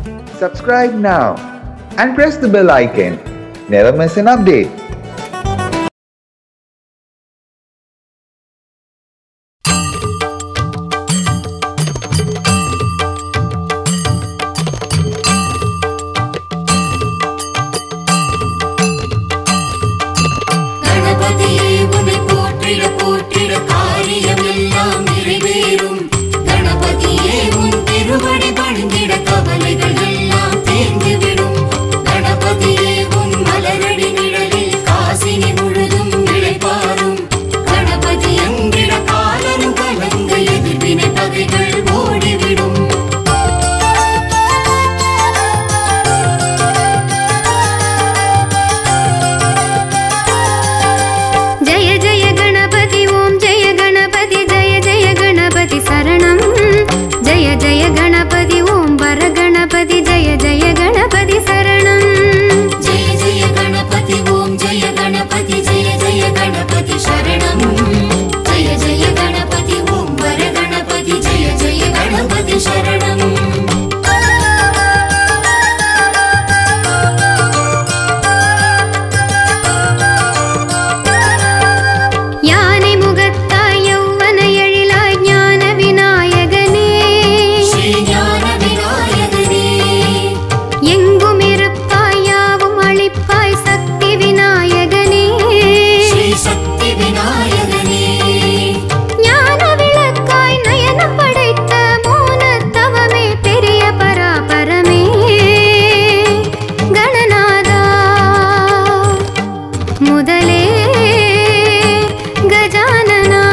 Subscribe now and press the bell icon. Never miss an update. கணபதியே உன்னை போற்றிட போற்றிட காரியம் எல்லாம் நிறைவேறும் கணபதியே உன் திருவடி பணிந்திட கவலைகள் எல்லாம் தேர்ந்துவிடும் கணபதியே உன் மலரடி நிழலில் காசினி முழுதும் இழைப்பாரும் கணபதி என்கிற காலரும் கலங்க எதிர்வினை பகைகள் ஓடிவிடும் जय जय गणपति ॐ जय गणपति जय जय गणपति शरणं जय जय गणपति ॐ वर गणपति जय जय गणपति शरणम् जय जय गणपति ॐ जय गणपति जय जय गणपति शरणम् जय जय गणपति ॐ वर गणपति जय जय गणपति शरणम् யானை முகத்தாய் யௌவன எழிலாய் ஞான விநாயகனே श्रीज्ञान विनायकने எங்கும் இருப்பாய் யாவும் அளிப்பாய் சக்தி விநாயகனே श्रीशक्ति विनायकने ஞான விளக்காய் நயனம் படைத்த மோனத்தவமே பெரிய பராபரமே கணநாதா முதலே கஜானனா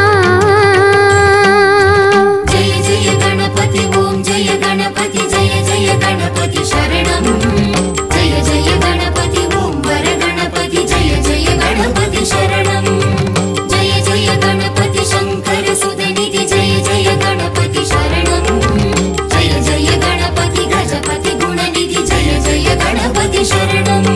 जय जय गणपति ॐ जय गणपति जय जय गणपति शरणम् जय जय गणपति ॐ वर गणपति जय जय गणपति शरणम् जय जय गणपति शङ्कर सुदनिधि जय जय गणपति शरणम् जय जय गणपति गजपति गुणनिधि जय जय गणपति शरणम्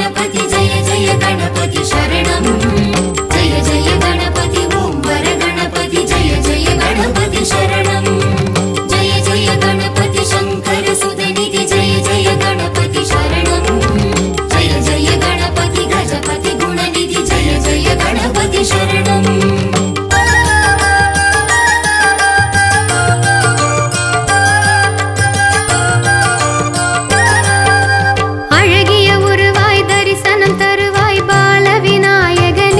गणपति जय जय गणपति शरणम् जय जय गणपति ॐ वर गणपति जय जय गणपति शरणम् जय जय गणपति शङ्कर सुदनिधि जय जय गणपति शरणम् जय जय गणपति गजपति गुणनिधि जय जय गणपति शरणम् அழகிய உருவாய் தரிசனம் தருவாய் பால விநாயகனே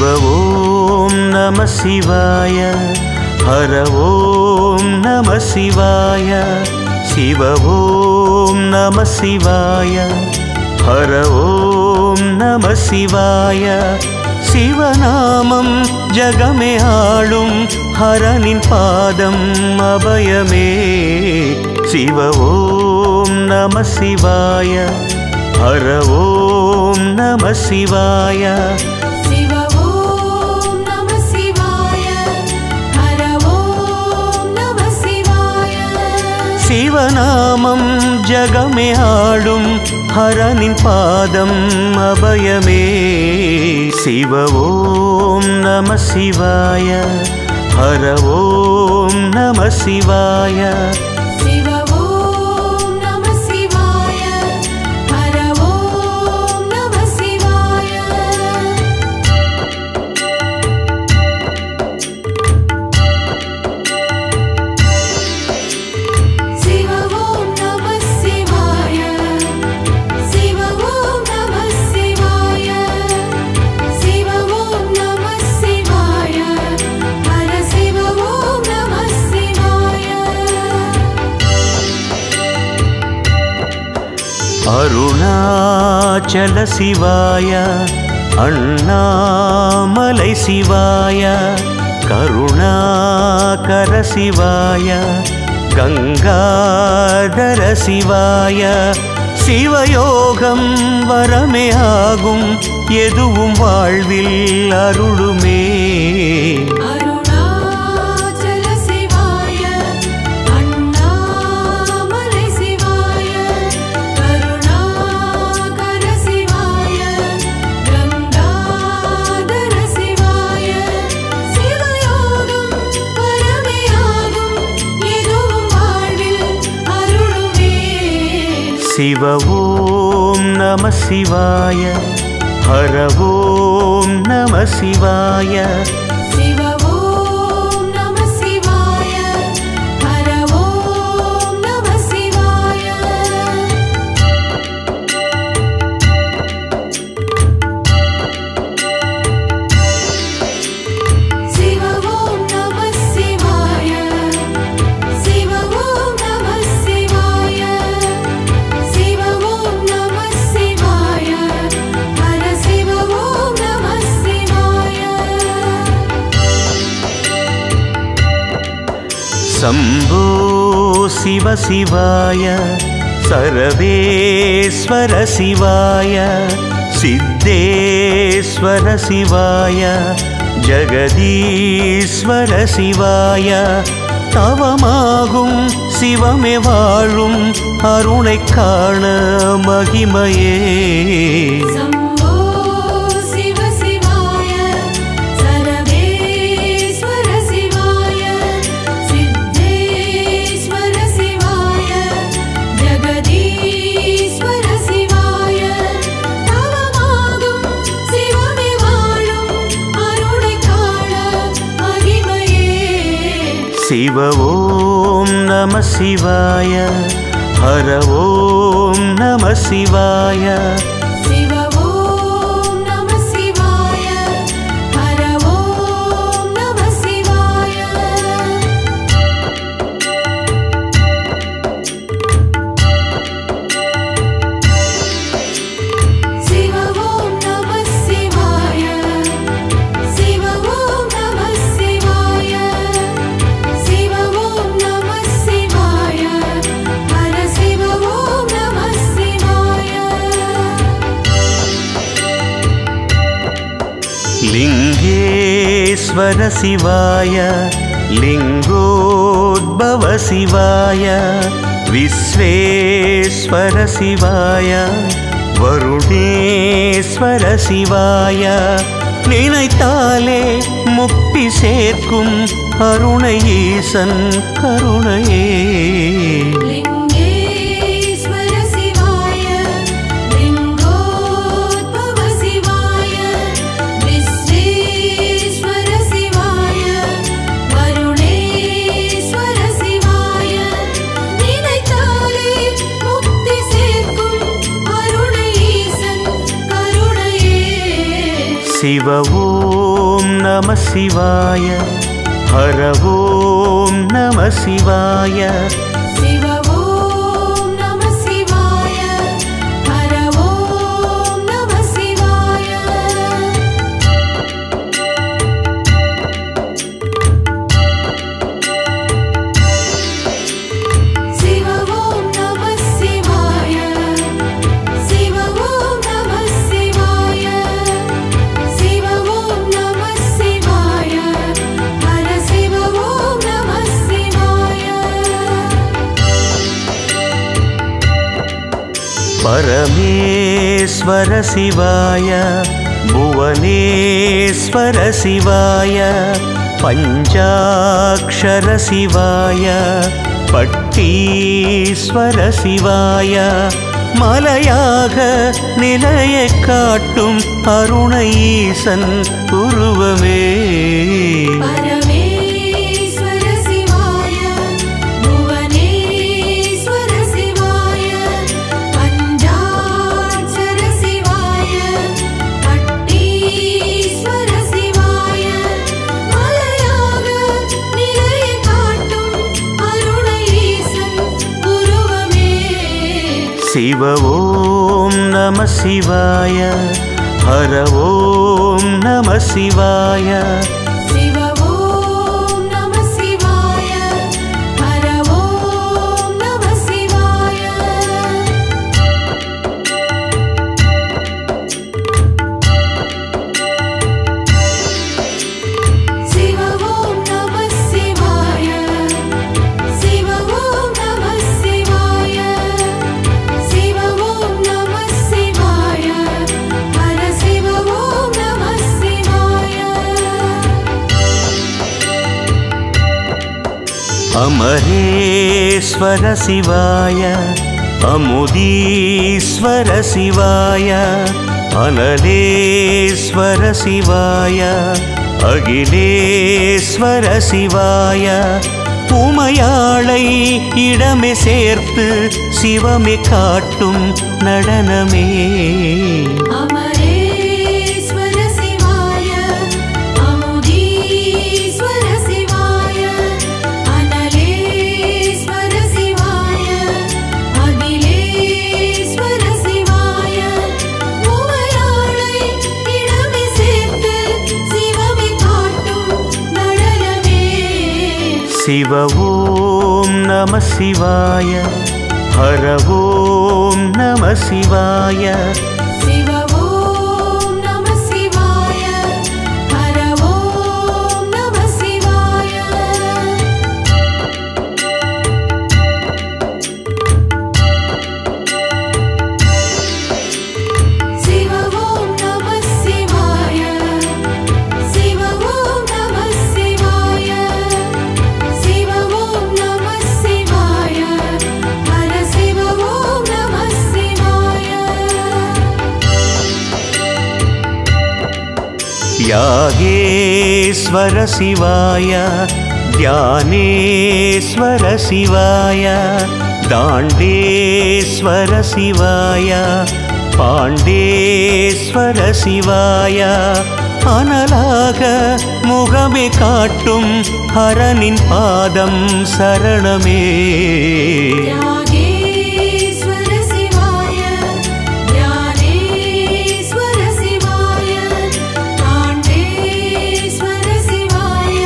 शिव ॐ नमः शिवाय हर ॐ नमः शिवाय शिव ॐ नमः शिवाय हर ॐ नमः शिवाय சிவநாமம் ஜகமே ஆளும் ஹரனின் பாதம் அபயமே சிவ ஓம் நம சிவாய ஹர ஓம் நம சிவாய शिव ॐ नमः शिवाय हर ॐ नमः शिवाय சிவநாமம் ஜகமே ஆளும் ஹரனின் பாதம் அபயமே சிவ ஓம் நம சிவாய ஹர ஓம் நம சிவாய शिव ॐ नमः शिवाय हर ॐ नमः शिवाय शिव ॐ नमः शिवाय शिव ॐ नमः शिवाय शिव ॐ नमः शिवाय हर शिव ॐ नमः शिवाय அருணாச்சல சிவாய அண்ணாமலை சிவாய கருணாகர சிவாய கங்காதர சிவாய சிவயோகம் வரமே ஆகும் எதுவும் வாழ்வில் அருளுமே அருணாச்சல சிவாய அண்ணாமலை சிவாய கருணாகர சிவாய கங்காதர சிவாய சிவயோகம் பரமையாகும் எதுவும் வாழ்வில் அருளுமே சிவ ஓம் நம சிவாய ஹர ஓம் நம சிவாய शिव ॐ नमः शिवाय हर ॐ नमः शिवाय शिव ॐ नमः शिवाय शिव ॐ नमः शिवाय शिव ॐ नमः शिवाय हर शिव ॐ नमः शिवाय சம்போ சிவ சிவாய சரவேஸ்வர சிவாய சித்தேஸ்வர சிவாய ஜெகதீஸ்வர சிவாய தவமாகும் சிவமே வாழும் அருணை காண மகிமையே शम्भो शिव शिवाय सर्वेश्वर शिवाय सिद्धेश्वर शिवाय जगदीश्वर शिवाय तव मागुं शिवमे वाழும் அருளை காண மகிமையே சிவ ஓம் நம சிவாய ஹர ஓம் நம சிவாய शिव ॐ नमः शिवाय हर ॐ नमः शिवाय शिव ॐ नमः शिवाय शिव ॐ नमः शिवाय शिव ॐ नमः शिवाय हर शिव ॐ नमः शिवाय लिङ्गेश्वर शिवाय लिङ्गोद्भव शिवाय विश्वेश्वर शिवाय வருணேஸ்வர சிவாய நினைத்தாலே முக்தி சேர்க்கும் அருணை ஈசன் கருணையே लिङ्गेश्वर शिवाय लिङ्गोद्भव शिवाय विश्वेश्वर शिवाय वरुणेश्वर शिवाय நினைத்தாலே முக்தி சேர்க்கும் அருணை ஈசன் கருணையே சிவ ஓம் நம சிவாய ஹர ஓம் நம சிவாய சிவ ஓம் நம சிவாய ஹர ஓம் நம சிவாய சிவ ஓம் நம சிவாய சிவ ஓம் நம சிவாய சிவ ஓம் நம சிவாய ஹர சிவ ஓம் நம சிவாய परमेश्वर शिवाय भुवनेश्वर शिवाय पञ्चाक्षर शिवाय பட்டீஸ்வர சிவாய மலையாக நிலையை காட்டும் அருணை ஈசன் உருவமே பரமேஸ்வர சிவாய புவனேஸ்வர சிவாய பஞ்சாட்சர சிவாய பட்டீஸ்வர சிவாய மலையாக நிலையை காட்டும் அருணஈசன் உருவமே சிவ ஓம் நம சிவாய ஹர ஓம் நம சிவாய சிவ ஓம் நம சிவாய ஹர ஓம் நம சிவாய சிவ ஓம் நம சிவாய சிவ ஓம் நம சிவாய சிவ ஓம் நம சிவாய ஹர சிவ ஓம் நம சிவாய अमरेश्वर शिवाय अमुदीश्वर शिवाय अनलेश्वर शिवाय அகிலேஸ்வர சிவாய உமையாளை இடமே சேர்த்து சிவமே காட்டும் நடனமே அமரேஸ்வர சிவாய அமுதீஸ்வர சிவாய அனலேஸ்வர சிவாய அகிலேஸ்வர சிவாய உமையாளை இடமே சேர்த்து சிவமே காட்டும் நடனமே சிவ ஓம் நம சிவாய ஹர ஓம் நம சிவாய சிவ ஓம் நம சிவாய ஹர ஓம் நம சிவாய சிவ ஓம் நம சிவாய சிவ ஓம் நம சிவாய சிவ ஓம் நம சிவாய ஹர சிவ ஓம் நம சிவாய यागेश्वर शिवाय ध्यानेश्वर शिवाय दाण्डेश्वर शिवाय பாண்டேஸ்வர சிவாய அனலாக முகமே காட்டும் ஹரனின் பாதம் சரணமே யாகேஸ்வர சிவாய ஞானேஸ்வர சிவாய பாண்டேஸ்வர சிவாய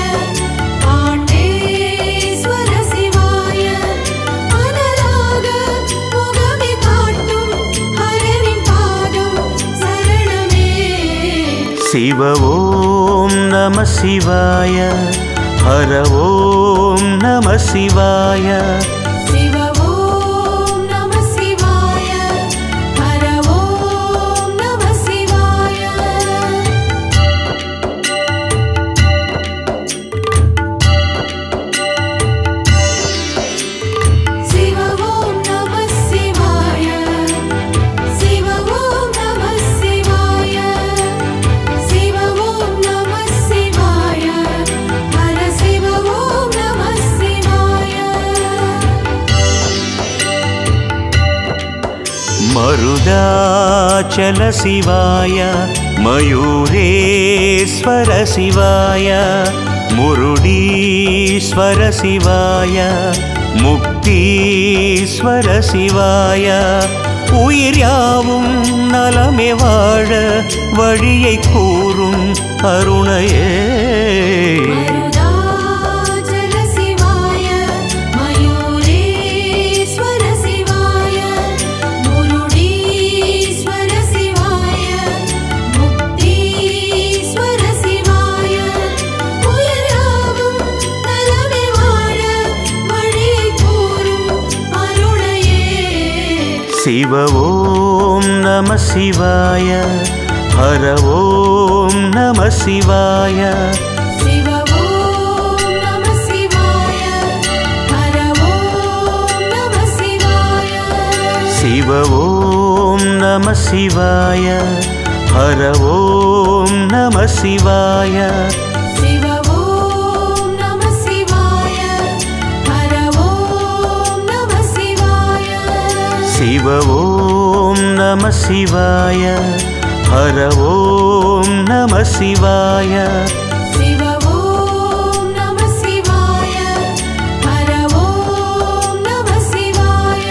பாண்டேஸ்வர சிவாய அனலாக முகமே காட்டும் ஹரனின் பாதம் சரணமே சிவ ஓம் நம சிவாய ஹர ஓம் நம சிவாய சிவ ஓம் நம சிவாய ஹர ஓம் நம சிவாய சிவ ஓம் நம சிவாய சிவ ஓம் நம சிவாய சிவ ஓம் நம சிவாய ஹர சிவ ஓம் நம சிவாய मरुदाचल शिवाय मयूरेश्वर शिवाय मुरुडीश्वर शिवाय முக்தீஸ்வர சிவாய உயிர் யாவும் நலமே வாழ வழியை கூறும் கருணையே மருதாச்சல சிவாய மயூரேஸ்வர சிவாய முருடீஸ்வர சிவாய முக்தீஸ்வர சிவாய உயிராவும் நலமே வாழ வழியை கூறும் அருணையே शिव ॐ नमः शिवाय हर ॐ नमः शिवाय சிவ ஓம் நம சிவாய ஹர ஓம் நம சிவாய शिव ॐ नमः शिवाय हर ॐ नमः शिवाय சிவ ஓம் நம சிவாய ஹர ஓம் நம சிவாய शिव ॐ नमः शिवाय हर ॐ नमः शिवाय சிவ ஓம் நம சிவாய ஹர ஓம் நம சிவாய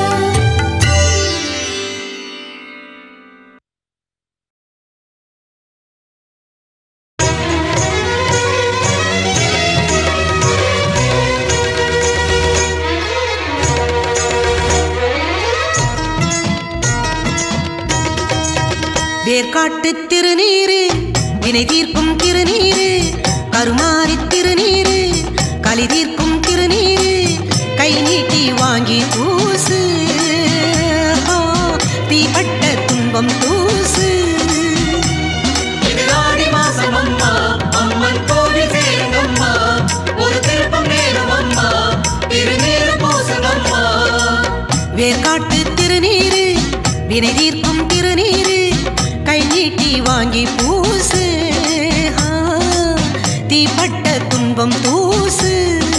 வேர்க்காட்டு திருநீரு வினை தீர்க்கும் திருநீரு கருமாரி திருநீரு களி தீர்க்கும் திருநீரு கை நீட்டி வாங்கி பூசு ஆ, தீப்பட்ட துன்பம் தூசு இது ஆடி மாசம் அம்மா அம்மன் கோவில் சேருங்கம்மா ஒரு திருப்பம் நேரும் அம்மா திருநீரு பூசுங்கம்மா வேர்க்காட்டு திருநீரு வினை தீர்க்கும் திருநீரு கை நீட்டி வாங்கி பூசு ஆ, தீப்பட்ட துன்பம் தூசு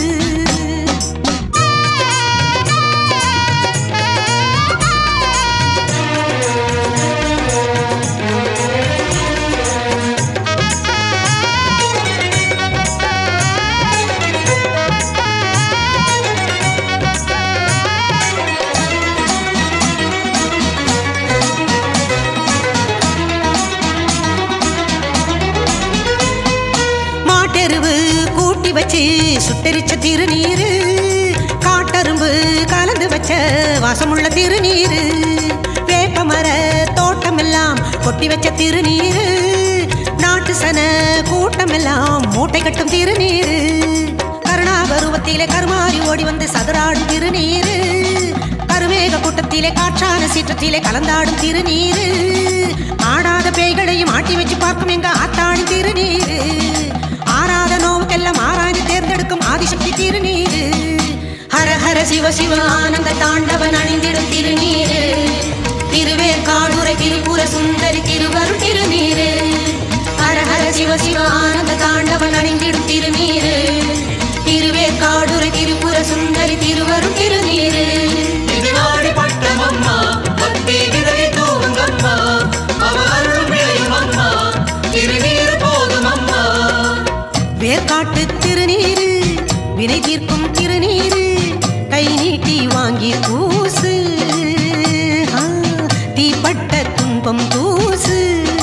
மாட்டெருவு கூட்டி வச்சு சுட்டெரிச்ச திருநீரு காட்டரும்பு கலந்து வச்ச வாசமுள்ள திருநீரு வேப்பமர தோட்டமெல்லாம் கொட்டி வச்ச திருநீரு நாட்டு சன கூட்டமெல்லாம் மூட்டை கட்டும் திருநீரு கருணாபருவத்திலே கருமாறி ஓடி வந்து சதுராடும் திருநீரு கருமேக கூட்டத்திலே காற்றான சீற்றத்திலே கலந்தாடும் திருநீரு ஆடாத பேய்களையும் ஆட்டி வச்சு பார்க்கும் எங்க ஆத்தாடும் திருநீரு ஆறாத நோவுக்கெல்லாம் ஆராய்ந்து தேர்ந்தெடுக்கும் ஆதிசக்தி திருநீரு ஹர ஹர சிவ சிவ ஆனந்த தாண்டவன் அணிந்திடும் திருநீரு திருவேற்காடுரை திருப்புர சுந்தரி திருவருள் திருநீரு ஹர ஹர சிவ சிவ ஆனந்த தாண்டவன் அணிந்திடும் திருநீரு திருவேற்காடுரை திருப்புர சுந்தரி திருவருள் திருநீரு இது ஆடி பட்டம் அம்மா பக்தி விதை தூவுங்கம்மா அவ அருள் விளையும் அம்மா திருநீரு போதும் அம்மா வேர்க்காட்டு திருநீரு வினை தீர்க்கும் திருநீரு கை நீட்டி வாங்கி பூசு ஆ, தீப்பட்ட துன்பம் தூசு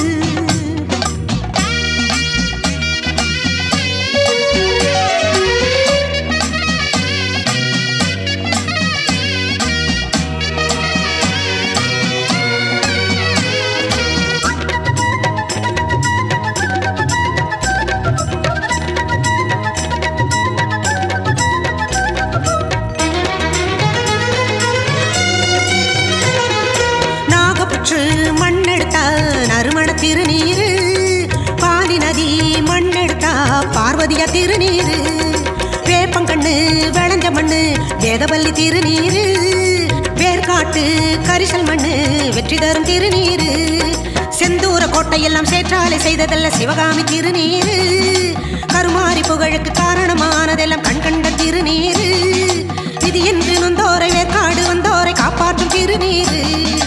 நாகப்புற்று மண்ணெடுத்தா நறுமண திருநீரு பாலி நதி மண்ணெடுத்தா பார்வதியா திருநீரு வேப்பங்கண்ணு விளைஞ்ச மண்ணு வேதவல்லி திருநீரு வேர்காட்டு கரிசல் மண்ணு வெற்றி தரும் திருநீரு செந்தூர கோட்டையெல்லாம் சேற்றாலை செய்ததல்ல சிவகாமி திருநீரு கருமாரி புகழுக்கு காரணமானதெல்லாம் கண் கண்ட திருநீரு விதி என்று நொந்தோரை வேற்காடு வந்தோரை காப்பாற்றும் திருநீரு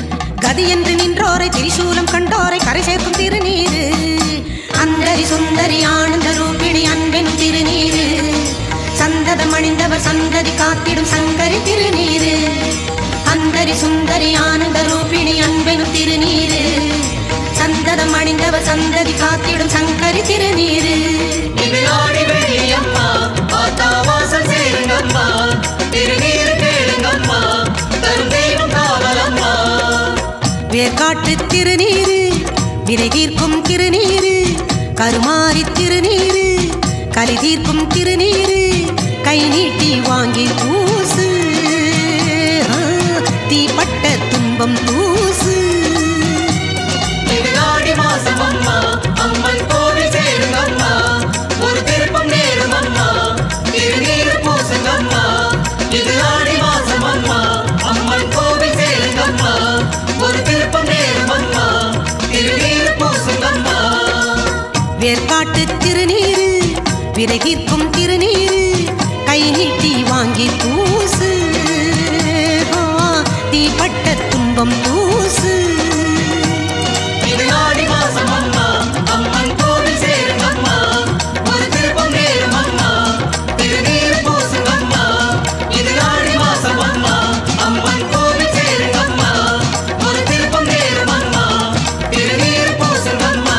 கதி என்று நின்றோரை திரிசூலம் கண்டோரை கரை சேர்க்கும் திருநீரு அந்தரி சுந்தரி ஆனந்த ரூபிணி அன்பெனும் திருநீரு சந்ததம் அணிந்தவர் சந்ததி காத்திடும் சங்கரி திருநீரு அந்தரி சுந்தரி ஆனந்த ரூபிணி அன்பெனும் திருநீரு சந்ததம் அணிந்தவர் சந்ததி காத்திடும் சங்கரி திருநீரு இது ஆடி வெள்ளியம்மா ஆத்தா வாசல் சேருங்கம்மா திருநீர் கேளுங்கம்மா தரும் தெய்வம் காவலம்மா வேர்காட்டு திருநீரு வினை தீர்க்கும் திருநீரு கருமாரி திருநீரு கலி தீர்க்கும் திருநீரு கை நீட்டி வாங்கி பூசு ஆ, தீப்பட்ட துன்பம் தூசு இது ஆடி மாசம் அம்மா அம்மன் கோவில் சேருங்கம்மா ஒரு திருப்பம் நேரும் அம்மா திருநீர் பூசுங்கம்மா இது ஆடி மாசம் அம்மா அம்மன் கோவில் சேருங்கம்மா ஒரு திருப்பம் நேரும் அம்மா திருநீர் பூசுங்கம்மா வேர்காட்டு திருநீரு வினை தீர்க்கும் திருநீரு கை நீட்டி வாங்கி பூசு ஆ, தீப்பட்ட துன்பம் தூசு இது ஆடி மாசம் அம்மா அம்மன் கோவில் சேருங்கம்மா ஒரு திருப்பம் நேரும் அம்மா திருநீர் பூசுங்கம்மா இது ஆடி மாசம் அம்மா அம்மன் கோவில் சேருங்கம்மா ஒரு திருப்பம் நேரும் அம்மா திருநீர் பூசுங்கம்மா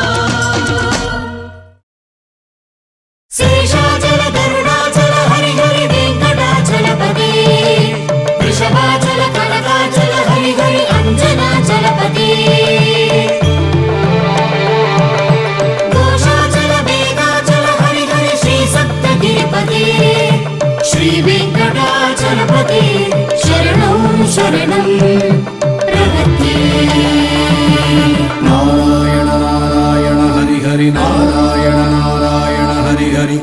శేషాచల గరుడాచల హరి హరి వెంకటాచలపతి వృషభాచల కనకాచల హరి హరి అంజనాచలపతి ఘోషాచల వేదాచల హరి హరి శ్రీ సప్తగిరిపతి శ్రీ వెంకటాచలపతి శరణం శరణం ప్రగతి నారాయణ నారాయణ హరి హరి నారాయణ నారాయణ హరి హరి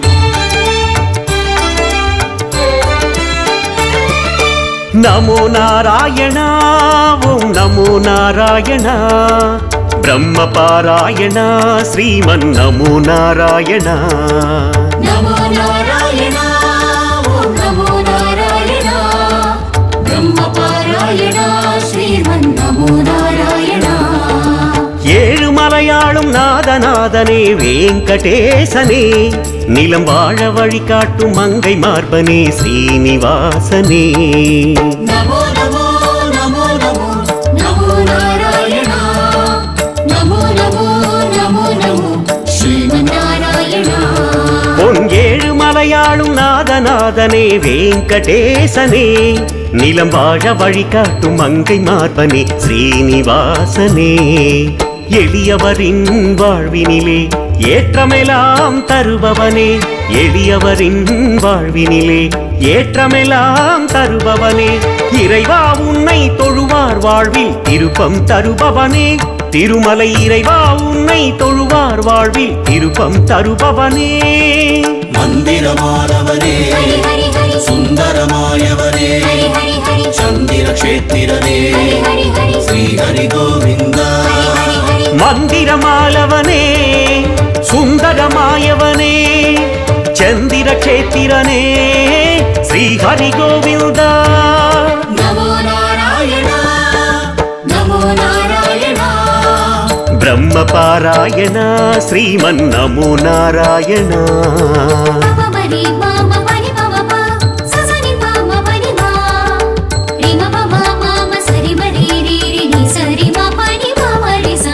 నమో నారాయణ ఓం నమో నారాయణ బ్రహ్మపారాయణ శ్రీమన్నమో నారాయణ నమో నారాయణ ఓం నమో నారాయణ బ్రహ్మపారాయణ శ్రీమన్నమో నారాయణ ஏழு மலையாளும் நாதநாதனே வேங்கடேசனே நிலம் வாழ வழிகாட்டும் மங்கை மார்பனே ஸ்ரீனிவாசனே నమో నమో నమో నమో నమో నారాయణ నమో నమో నమో నమో శ్రీమన్నారాయణ பொன் ஏழு மலையாளும் நாதநாதனே வேங்கடேசனே நிலம் வாழ வழிகாட்டும் மங்கை மார்பனே ஸ்ரீனிவாசனே எளியவரின் வாழ்வினிலே ஏற்றமெல்லாம் தருபவனே எளியவரின் வாழ்வினிலே ஏற்றமெல்லாம் தருபவனே இறைவா உன்னை தொழுவார் வாழ்வில் திருப்பம் தருபவனே திருமலை இறைவா உன்னை தொழுவார் வாழ்வில் திருப்பம் தருபவனே மந்திரமானவனே హరి హరి హరి சுந்தரமாயவனே హరి హరి హరి சந்திர கஷேத்திரனே హరి హరి హరి ஸ்ரீ ஹரி கோவிந்தா హరి హరి மந்திரமாலவனே சுந்தரமாயவனே சந்திர கஷேத்திரனே ஸ்ரீ ஹரி கோவிந்தா నమో నారాయణ నమో నారాయణ பிரம்மபாராயண ஸ்ரீமன் நமோ நாராயண పవమరి మామ పని పవప ససని పామ పని మా రిమ పమ మామ సరి మరి రి రి ని సరి మా పని మామ రి సా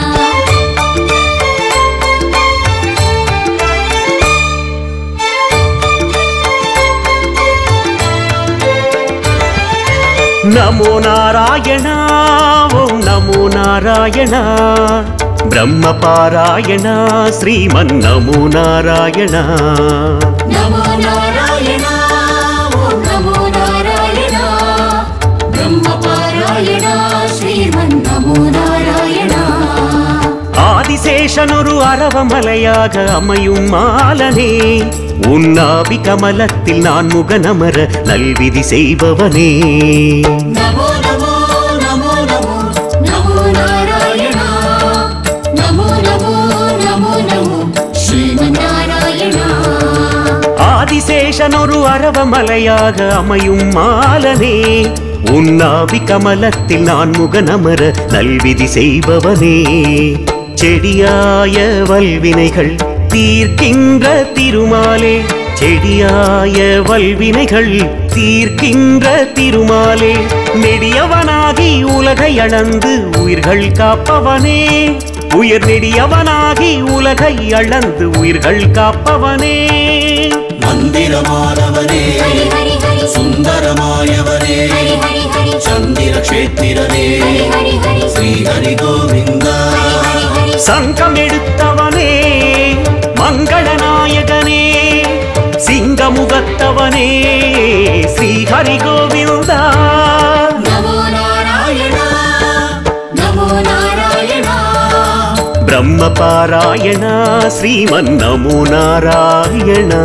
நமோ நாராயண ஓம் நமோ நாராயண பிரம்மபாராயண ஸ்ரீமன் நமோ நாராயண నమో నారాయణ ఓం నమో నారాయణ బ్రహ్మపారాయణ శ్రీమన్ నమో నారాయణ ஆதிசேஷனொரு அரவமலையாக அமையும் மாலனே உன்னாவி கமலத்தில் நான் முகனமர நல்விதி செய்பவனே నమో నమో నమో నమో నమో నారాయణ నమో నమో నమో నమో శ్రీమన్నారాయణ ஆதிசேஷனொரு அரவமலையாக அமையும் மாலனே உன்னாவி கமலத்தில் நான் முகனமர நல்விதி செய்பவனே செடியாய வல்வினைகள் தீர்க்கின்ற திருமாலே செடியாய வல்வினைகள் தீர்க்கின்ற திருமாலே நெடியவனாகி உலகை அளந்து உயிர்கள் காப்பவனே உயர் நெடியவனாகி உலகை அளந்து உயிர்கள் காப்பவனே மந்திரமானவனே ஹரி ஹரி ஹரி சுந்தரமாயவனே ஹரி ஹரி ஹரி சந்திர கஷேத்திரனே ஹரி ஹரி ஸ்ரீ ஹரி கோவிந்தா ஹரி ஹரி சங்கம் எடுத்தவனே மங்களநாயகனே சிங்கமுகத்தவனே ஸ்ரீ ஹரி கோவிந்தா நமோ நாராயணா நமோ நாராயணா பிரம்ம பாராயணா ஸ்ரீமன் நமோ நாராயணா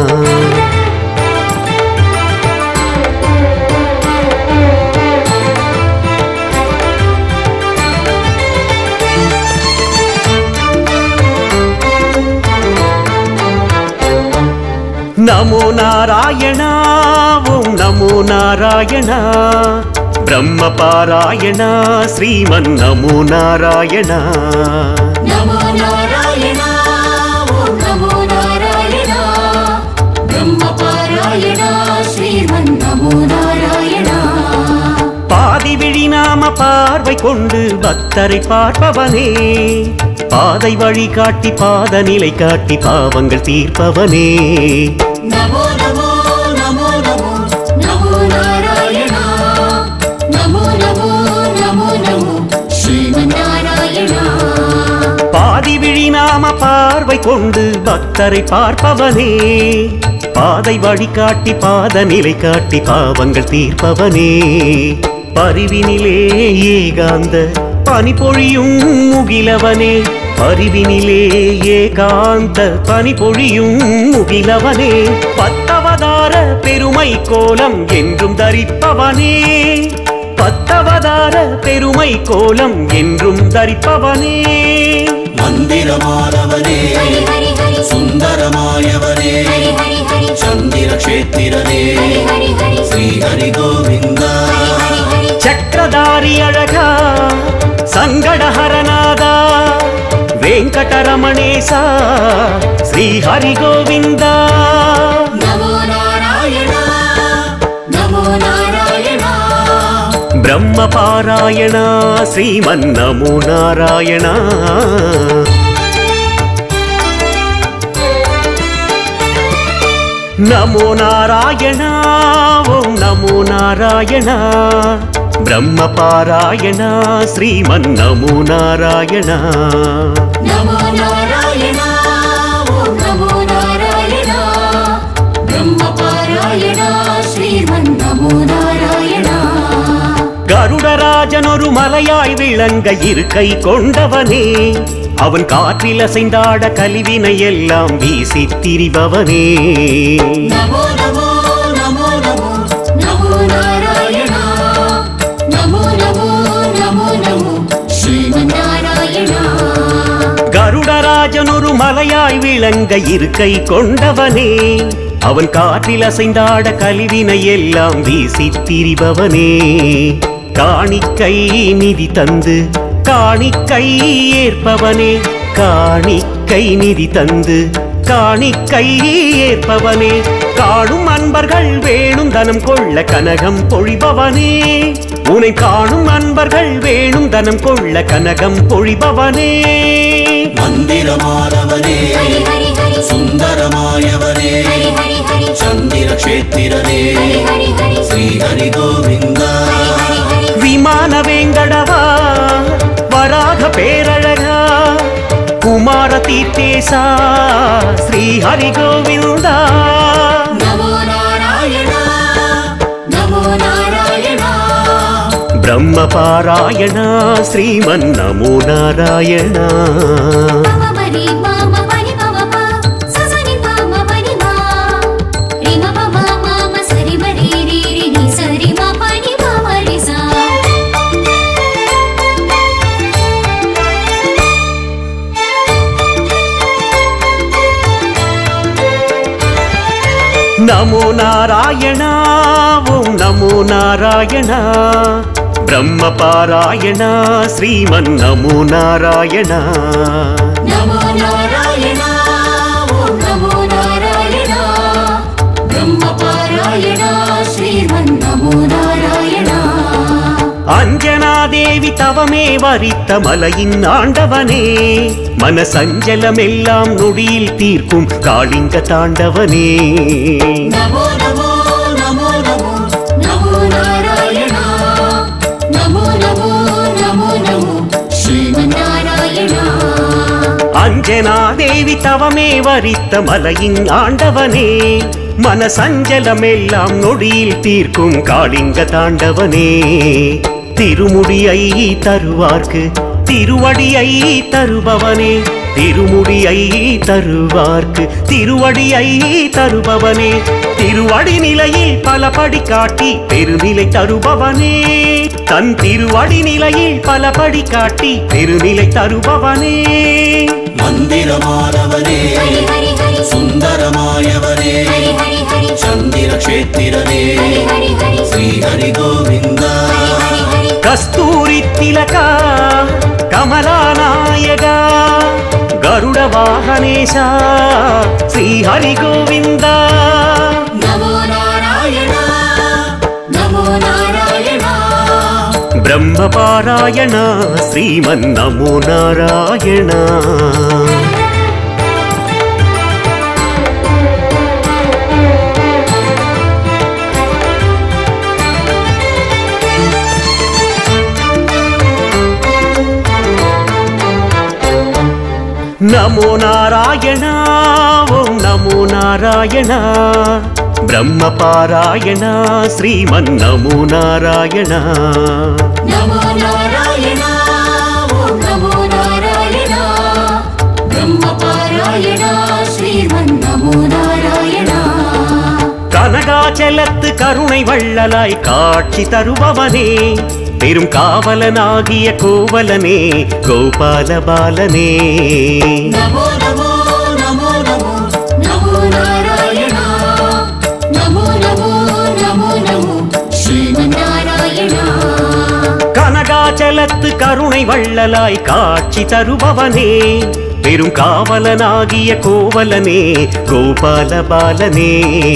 நமோ நாராயணா ஓம் நமோ நாராயணா பிரம்ம பாராயணா ஸ்ரீமன் நமோ நாராயணா நமோ நாராயணா ஓம் நமோ நாராயணா பிரம்ம பாராயணா ஸ்ரீமன் நமோ நாராயணா பாதி விழி நாம பார்வை கொண்டு பக்தரை பார்ப்பவனே பாதை வழி காட்டி பாத நிலை காட்டி பாவங்கள் தீர்ப்பவனே நமோ நமோ நமோ நமோ நமோ நாராயணா நமோ நமோ நமோ நமோ ஸ்ரீமன் நாராயணா பாதி விழி நாம பார்வை கொண்டு பக்தரை பார்ப்பவனே பாதை வழி காட்டி பாத நிலை காட்டி பாவங்கள் தீர்ப்பவனே பரிவினிலே ஏகாந்த பனி பொழியும் முகிலவனே பரிவினிலே ஏகாந்த பனி பொழியும் முகிலவனே பத்தவதார பெருமை கோலம் என்றும் தரிப்பவனே பத்தவதார பெருமை கோலம் என்றும் தரிப்பவனே மந்திரமானவனே ஹரி ஹரி ஹரி சுந்தரமாயவனே ஹரி ஹரி ஹரி சந்திர கஷேத்திரனே ஹரி ஹரி ஹரி ஸ்ரீ ஹரி கோவிந்தா ஹரி ஹரி ಚಕ್ರಧಾರಿ ಅಳಗ ಸಂಗಡಹರನಾದ ವೆಂಕಟರಮಣೇಶ ಶ್ರೀ ಹರಿ ಗೋವಿಂದ நமோ நாராயணா நமோ நாராயணா ಬ್ರಹ್ಮ ಪಾರಾಯಣ ಶ್ರೀಮನ್ ನಮೋ ನಾರಾಯಣ ನಮೋ ನಾರಾಯಣ ಓಂ ನಮೋ ನಾರಾಯಣ ಬ್ರಹ್ಮ ಪಾರಾಯಣ ಶ್ರೀಮನ್ ನಮೋ ನಾರಾಯಣ நமோ நாராயணா ஓம் நமோ நாராயணா பிரம்ம பாராயணா ஸ்ரீமன் நமோ நாராயணா கருடராஜனொரு மலையாய் விளங்க இருக்கை கொண்டவனே அவன் காற்றில் அசைந்தாட கலிவினை எல்லாம் வீசி திரிபவனே நமோ நமோ நமோ நமோ நமோ நாராயணா நமோ நமோ நமோ நமோ ஸ்ரீமன் நாராயணா கருடராஜனொரு மலையாய் விளங்க இருக்கை கொண்டவனே அவன் காற்றில் அசைந்தாட கலிவினை எல்லாம் வீசி திரிபவனே காணிக்கை நிதி தந்து காணிக்கை ஏற்பவனே காணிக்கை நிதி தந்து காணிக்கை ஏற்பவனே காணும் அன்பர்கள் வேணும் தனம் கொள்ள கனகம் பொழிபவனே உனை காணும் அன்பர்கள் வேணும் தனம் கொள்ள கனகம் பொழிபவனே மந்திரமானவனே ஹரி ஹரி ஹரி சுந்தரமாயவனே ஹரி ஹரி ஹரி சந்திர கஷேத்திரனே ஹரி ஹரி ஹரி ஸ்ரீ ஹரி கோவிந்தா ஹரி ஹரி விமான வேங்கடவா வராக பேரழகா குமார தீர்த்தேசா ஸ்ரீ ஹரி கோவிந்தா நமோ நாராயணா நமோ நாராயணா பிரம்ம பாராயணா ஸ்ரீமன் நமோ நாராயணா பவபரி மாம பனி பவப சசனி பாம பனி மா ரிம பவ மாம சரி பரி ரி ரி நி சரி மா பனி பாம ரி சா நமோ நாராயணா ஓம் நமோ நாராயணா பிரம்ம பாராயணா ஸ்ரீமன் நமோ நாராயணா நமோ நாராயணா ஓம் நமோ நாராயணா பிரம்ம பாராயணா ஸ்ரீமன் நமோ நாராயணா அஞ்சனாதேவி தவமே வரித்த மலையின் ஆண்டவனே மனசஞ்சலமெல்லாம் நொடியில் தீர்க்கும் காளிங்க தாண்டவனே நமோ நமோ நமோ நமோ நமோ நாராயணா நமோ நமோ நமோ நமோ ஸ்ரீமன் நாராயணா அஞ்சனாதேவி தவமே வரித்த மலையின் ஆண்டவனே மனசஞ்சலமெல்லாம் நொடியில் தீர்க்கும் காளிங்க தாண்டவனே திருமுடியை தருவார்க்கு திருவடியை தருபவனே திருமுடியை தருவார்க்கு திருவடியை தருபவனே திருவடி நிலையில் பல படி காட்டி பெருநிலை தருபவனே தன் திருவடி நிலையில் பல படி காட்டி பெருநிலை தருபவனே மந்திரமானவனே ஹரி ஹரி ஹரி சுந்தரமாயவனே ஹரி ஹரி ஹரி சந்திர க்ஷேத்திரனே ஹரி ஹரி ஹரி ஸ்ரீ ஹரி கோவிந்தா ஹரி ஹரி கஸ்தூரி திலகா கமலாநாயகா கருட வாகனேஷா ஸ்ரீ ஹரி கோவிந்தா நமோ நாராயணா நமோ நாராயணா பிரம்ம பாராயணா ஸ்ரீமன் நமோ நாராயணா நமோ நாராயணா ஓம் நமோ நாராயணா பிரம்ம பாராயணா ஸ்ரீமன் நமோ நாராயணா நமோ நாராயணா ஓம் நமோ நாராயணா பிரம்ம பாராயணா ஸ்ரீமன் நமோ நாராயணா கனகாச்சலத்து கருணை வள்ளலாய் காட்சி தருபவனே பெரும் காவலனாகிய கோவலனே கோபால பாலனே நமோ நமோ நமோ நமோ நமோ நாராயணா நமோ நமோ நமோ நமோ ஸ்ரீமன் நாராயணா கனகாச்சலத்து கருணை வள்ளலாய் காட்சி தருபவனே பெரும் காவலனாகிய கோவலனே கோபால பாலனே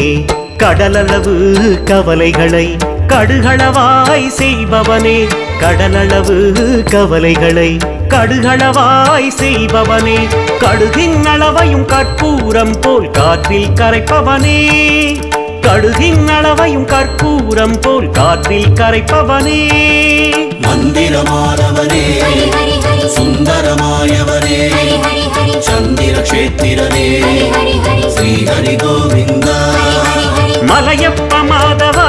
கடலளவு கவலைகளை கடுகளவாய் செய்பவனே கடலளவு கவலைகளை கடுகளவாய் செய்பவனே கடுகின் அளவையும் கற்பூரம் போல் காற்றில் கரைப்பவனே கடுகின் அளவையும் கற்பூரம் போல் காற்றில் கரைப்பவனே மந்திரமானவனே ஹரி ஹரி ஹரி சுந்தரமாயவனே ஹரி ஹரி ஹரி சந்திர க்ஷேத்திரனே ஹரி ஹரி ஹரி ஸ்ரீ ஹரி கோவிந்தா ஹரி ஹரி மலையப்ப மாதவா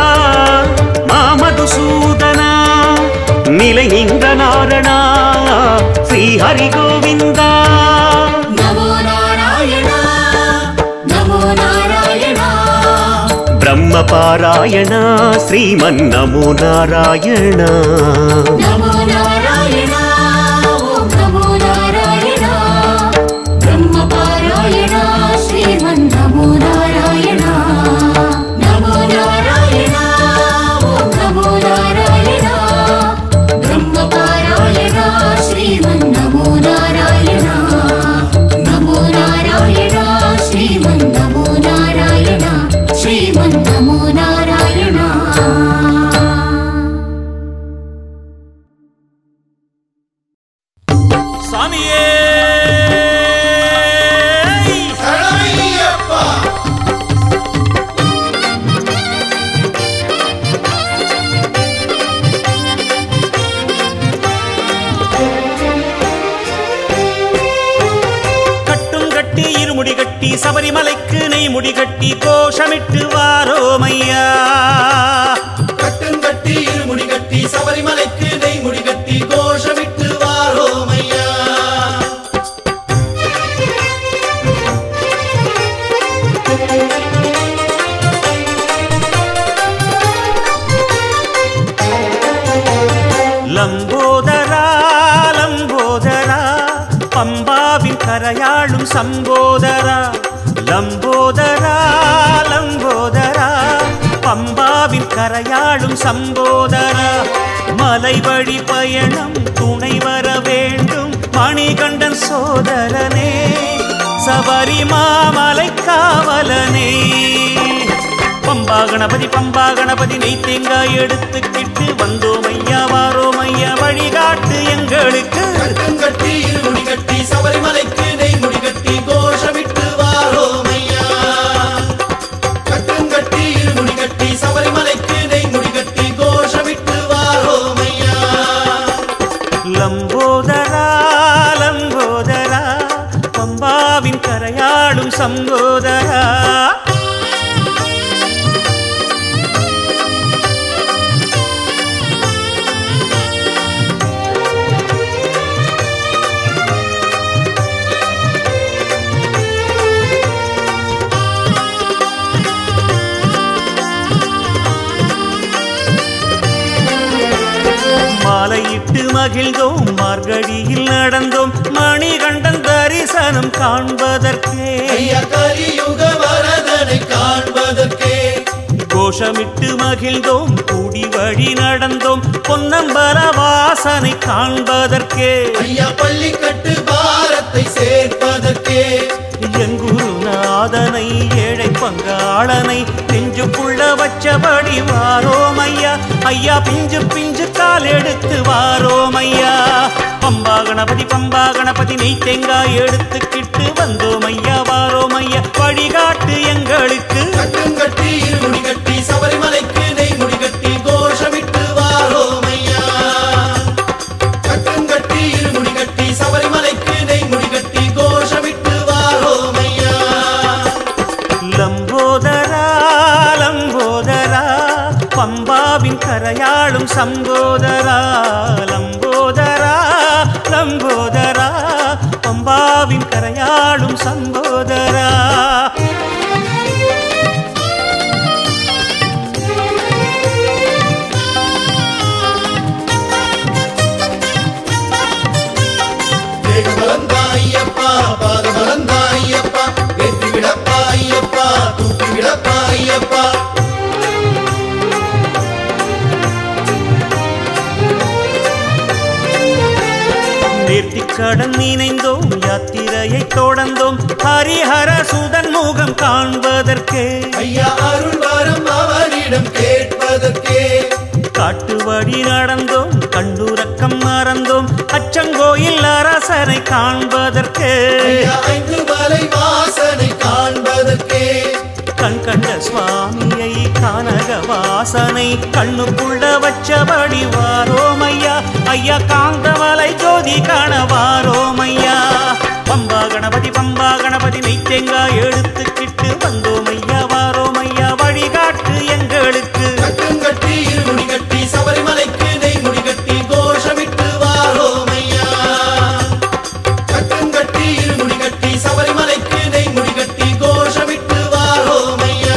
மாமதுசூதனா நிலை நின்ற நாரணா ஸ்ரீ ஹரி கோவிந்தா நமோ நாராயணா நமோ நாராயணா பிரம்ம பாராயணா ஸ்ரீமன் நமோ நாராயணா நமோ நாராயணா ஓம் நமோ நாராயணா பிரம்ம பாராயணா ஸ்ரீமன் நமோ நாராயணா நமோ நாராயணா ஓம் நமோ நாராயணா பிரம்ம பாராயணா ஸ்ரீமன் நமோ நாராயணா நமோ நாராயணா ஸ்ரீமன் நமோ நாராயணா ஸ்ரீமன் நமோ நாராயணா சாமியே கட்டும் கட்டி இருமுடி கட்டி சபரிமலைக்கு நெய்முடி கட்டி கோஷமிட்டு வாரோமையா கட்டுங்கட்டி இருமுடி கட்டி சபரிமலைக்கு நெய்முடி கட்டி கோஷமிட்டு வாரோமையா லம்போதரா லம்போதரா பம்பாவின் கரையாளும் சம்போதரா லம்போதரா லம்போதரா கரையாளும் சம்போதரா மலை வழி பயணம் துணை வர வேண்டும் மணிகண்டன் சோதரனே சபரிமாமலை காவலனே பம்பா கணபதி பம்பா கணபதி நெய் தேங்காய் எடுத்துக்கிட்டு வந்தோம் ஐயா வாரோம் ஐயா வழிகாட்டு எங்களுக்கு கட்டும் கட்டி இருமுடி கட்டி சபரிமலைக்கு நெய் முடி கட்டி கோஷமிட்டு வாரோம் ஐயா கட்டும் கட்டி இருமுடி கட்டி சபரிமலைக்கு நெய் முடி கட்டி கோஷமிட்டு வாரோம் ஐயா லம்போதரா லம்போதரா பம்பாவின் கரையாளும் சம்போதரா மாலையிட்டு மகிழ்ந்தோம் மார்கழியில் நடந்தோம் மணிகண்டன் தரிசனம் காண்பதற்கே ஐயா கலியுக வரதனை காண்பதற்கே கோஷமிட்டு மகிழ்ந்தோம் கூடி வழி நடந்தோம் பொன்னம்பல வாசனை காண்பதற்கே ஐயா பள்ளிக்கட்டு பாரத்தை சேர்ப்பதற்கே எங்குருநாதனை ஏழை பங்காளனை நெஞ்சுக்குள்ள வச்சபடி வாரோம் ஐயா ஐயா பிஞ்சு பிஞ்சு கால் எடுத்து வாரோம் ஐயா பம்பா கணபதி பம்பா கணபதி நெய் தேங்காய் எடுத்துக்கிட்டு வந்தோம் ஐயா வாரோம் ஐயா வழிகாட்டு எங்களுக்கு கட்டும் கட்டி இருமுடி கட்டி சபரிமலைக்கு நெய் முடி கட்டி கோஷமிட்டு வாரோம் ஐயா கட்டும் கட்டி இருமுடி கட்டி சபரிமலைக்கு நெய் முடி கட்டி கோஷமிட்டு வாரோம் ஐயா லம்போதரா லம்போதரா பம்பாவின் கரையாளும் சம்போதரா லம்போதரா லம்போதரா பம்பாவின் கரையாளும் சம்போதரா வேகமலந்தா ஐயப்பா பாதமலந்தா ஐயப்பா ஏற்றி விடப்பா ஐயப்பா தூக்கி விடப்பா ஐயப்பா நேர்த்திக் கடன் நினைந்தோம் யாத்திரையை தொடர்ந்தோம் ஹரிஹர சுதன் முகம் காண்பதற்கே ஐயா அருள் வரம் அவனிடம் கேட்பதற்கே காட்டு வழி நடந்தோம் கண்டுறக்கம் மறந்தோம் அச்சங்கோயில் அரசனை காண்பதற்கே ஐயா ஐந்து மலை வாசனை காண்பதற்கே கண் கண்ட சுவாமியை கானக வாசனை கண்ணுக்குள்ள வச்சபடி வாரோம் ஐயா ஐயா காந்தமலை ஜோதி காண வாரோம் ஐயா பம்பா கணபதி பம்பா கணபதி நெய்த்தேங்காய் எடுத்துக்கிட்டு வந்தோம் ஐயா வாரோம் ஐயா வழிகாட்டு எங்களுக்கு கட்டும் கட்டி இருமுடி கட்டி சபரிமலைக்கு நெய் முடி கட்டி கோஷமிட்டு வாரோம் ஐயா கட்டும் கட்டி இருமுடி கட்டி சபரிமலைக்கு நெய் முடி கட்டி கோஷமிட்டு வாரோம் ஐயா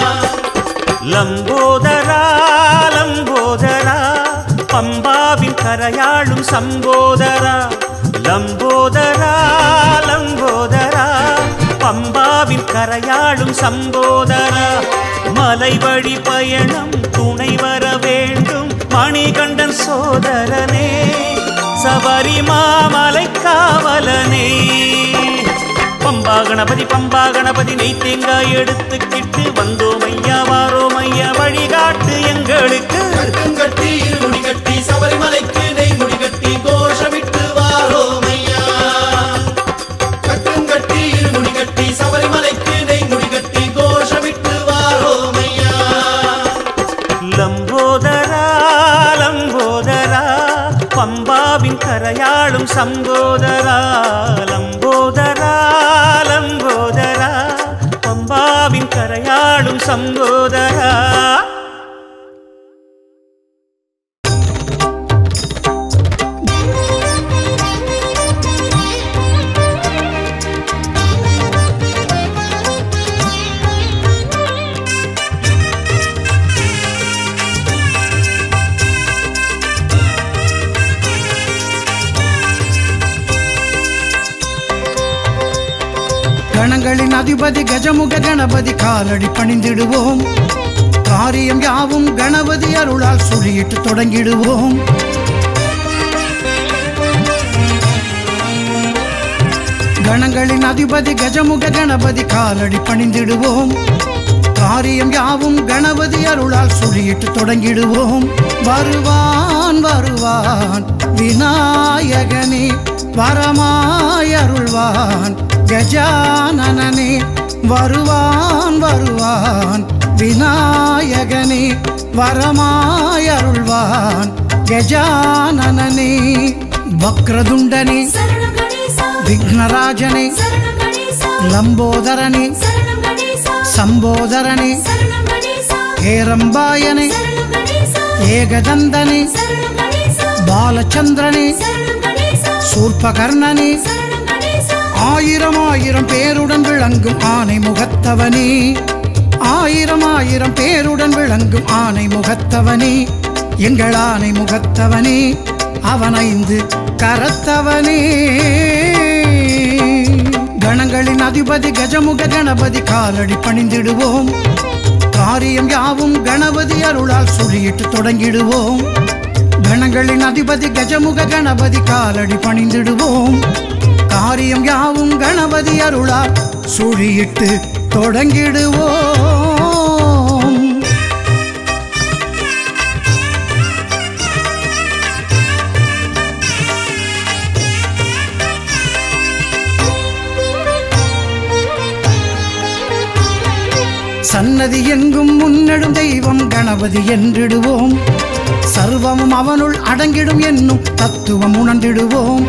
லம்போதரா லம்போதரா பம்பாவின் கரையாளும் சம்போதரா லம்போதரா லம்போதரா பம்பாவின் கரையாளும் சம்போதரா மலை வழி பயணம் துணை வர வேண்டும் மணிகண்டன் சோதரனே சபரிமாமலை காவலனே பம்பா கணபதி பம்பா கணபதி நெய் தேங்காய் எடுத்துக்கிட்டு வந்தோம் ஐயா வாரோம் ஐயா வழிகாட்டு எங்களுக்கு கட்டும் கட்டி இருமுடி கட்டி சபரிமலைக்கு நெய் முடி கட்டி கோஷமிட்டு வாரோம் ஐயா கட்டும் கட்டி இருமுடி கட்டி சபரிமலைக்கு நெய் முடி கட்டி கோஷமிட்டு வாரோம் ஐயா லம்போதரா லம்போதரா பம்பாவின் கரையாளும் சம்போதரா லம்போதரா லம்போதரா பம்பாவின் கரையாளும் சம்போதரா கணங்களின் அதிபதி கஜமுக கணபதி காலடி பணிந்திடுவோம் காரியம் யாவும் கணபதி அருளால் சுழியிட்டு தொடங்கிடுவோம் கணங்களின் அதிபதி கஜமுக கணபதி காலடி பணிந்திடுவோம் காரியம் யாவும் கணபதி அருளால் சுழியிட்டு தொடங்கிடுவோம் வருவான் வருவான் விநாயகனே வரமாய் அருள்வான் கஜானனே வருவான் வருவான் விநாயகனே வரமாய் அருள்வான் கஜானனே வக்ரதுண்டனே சரணம் கணேசா விக்னராஜனே சரணம் கணேசா லம்போதரனே சரணம் கணேசா சம்போதரனே சரணம் கணேசா ஹேரம்பாயனே சரணம் கணேசா ஏகதந்தனே சரணம் கணேசா பாலச்சந்திரனே சரணம் கணேசா சூர்பகர்ணனே சரணம் கணேசா ஆயிரம் ஆயிரம் பேருடன் விளங்கும் ஆனை முகத்தவனே ஆயிரம் ஆயிரம் பேருடன் விளங்கும் ஆனை முகத்தவனே எங்கள் ஆனை முகத்தவனே அவனைந்து கரத்தவனே கணங்களின் அதிபதி கஜமுக கணபதி காலடி பணிந்திடுவோம் காரியம் யாவும் கணபதி அருளால் சுழியிட்டு தொடங்கிடுவோம் கணங்களின் அதிபதி கஜமுக கணபதி காலடி பணிந்திடுவோம் காரியம் யாவும் கணபதி அருளால் சுழியிட்டு தொடங்கிடுவோம் சன்னதி எங்கும் முன்னெடும் தெய்வம் கணபதி என்றிடுவோம் சர்வமும் அவனுள் அடங்கிடும் என்னும் தத்துவம் உணர்ந்திடுவோம்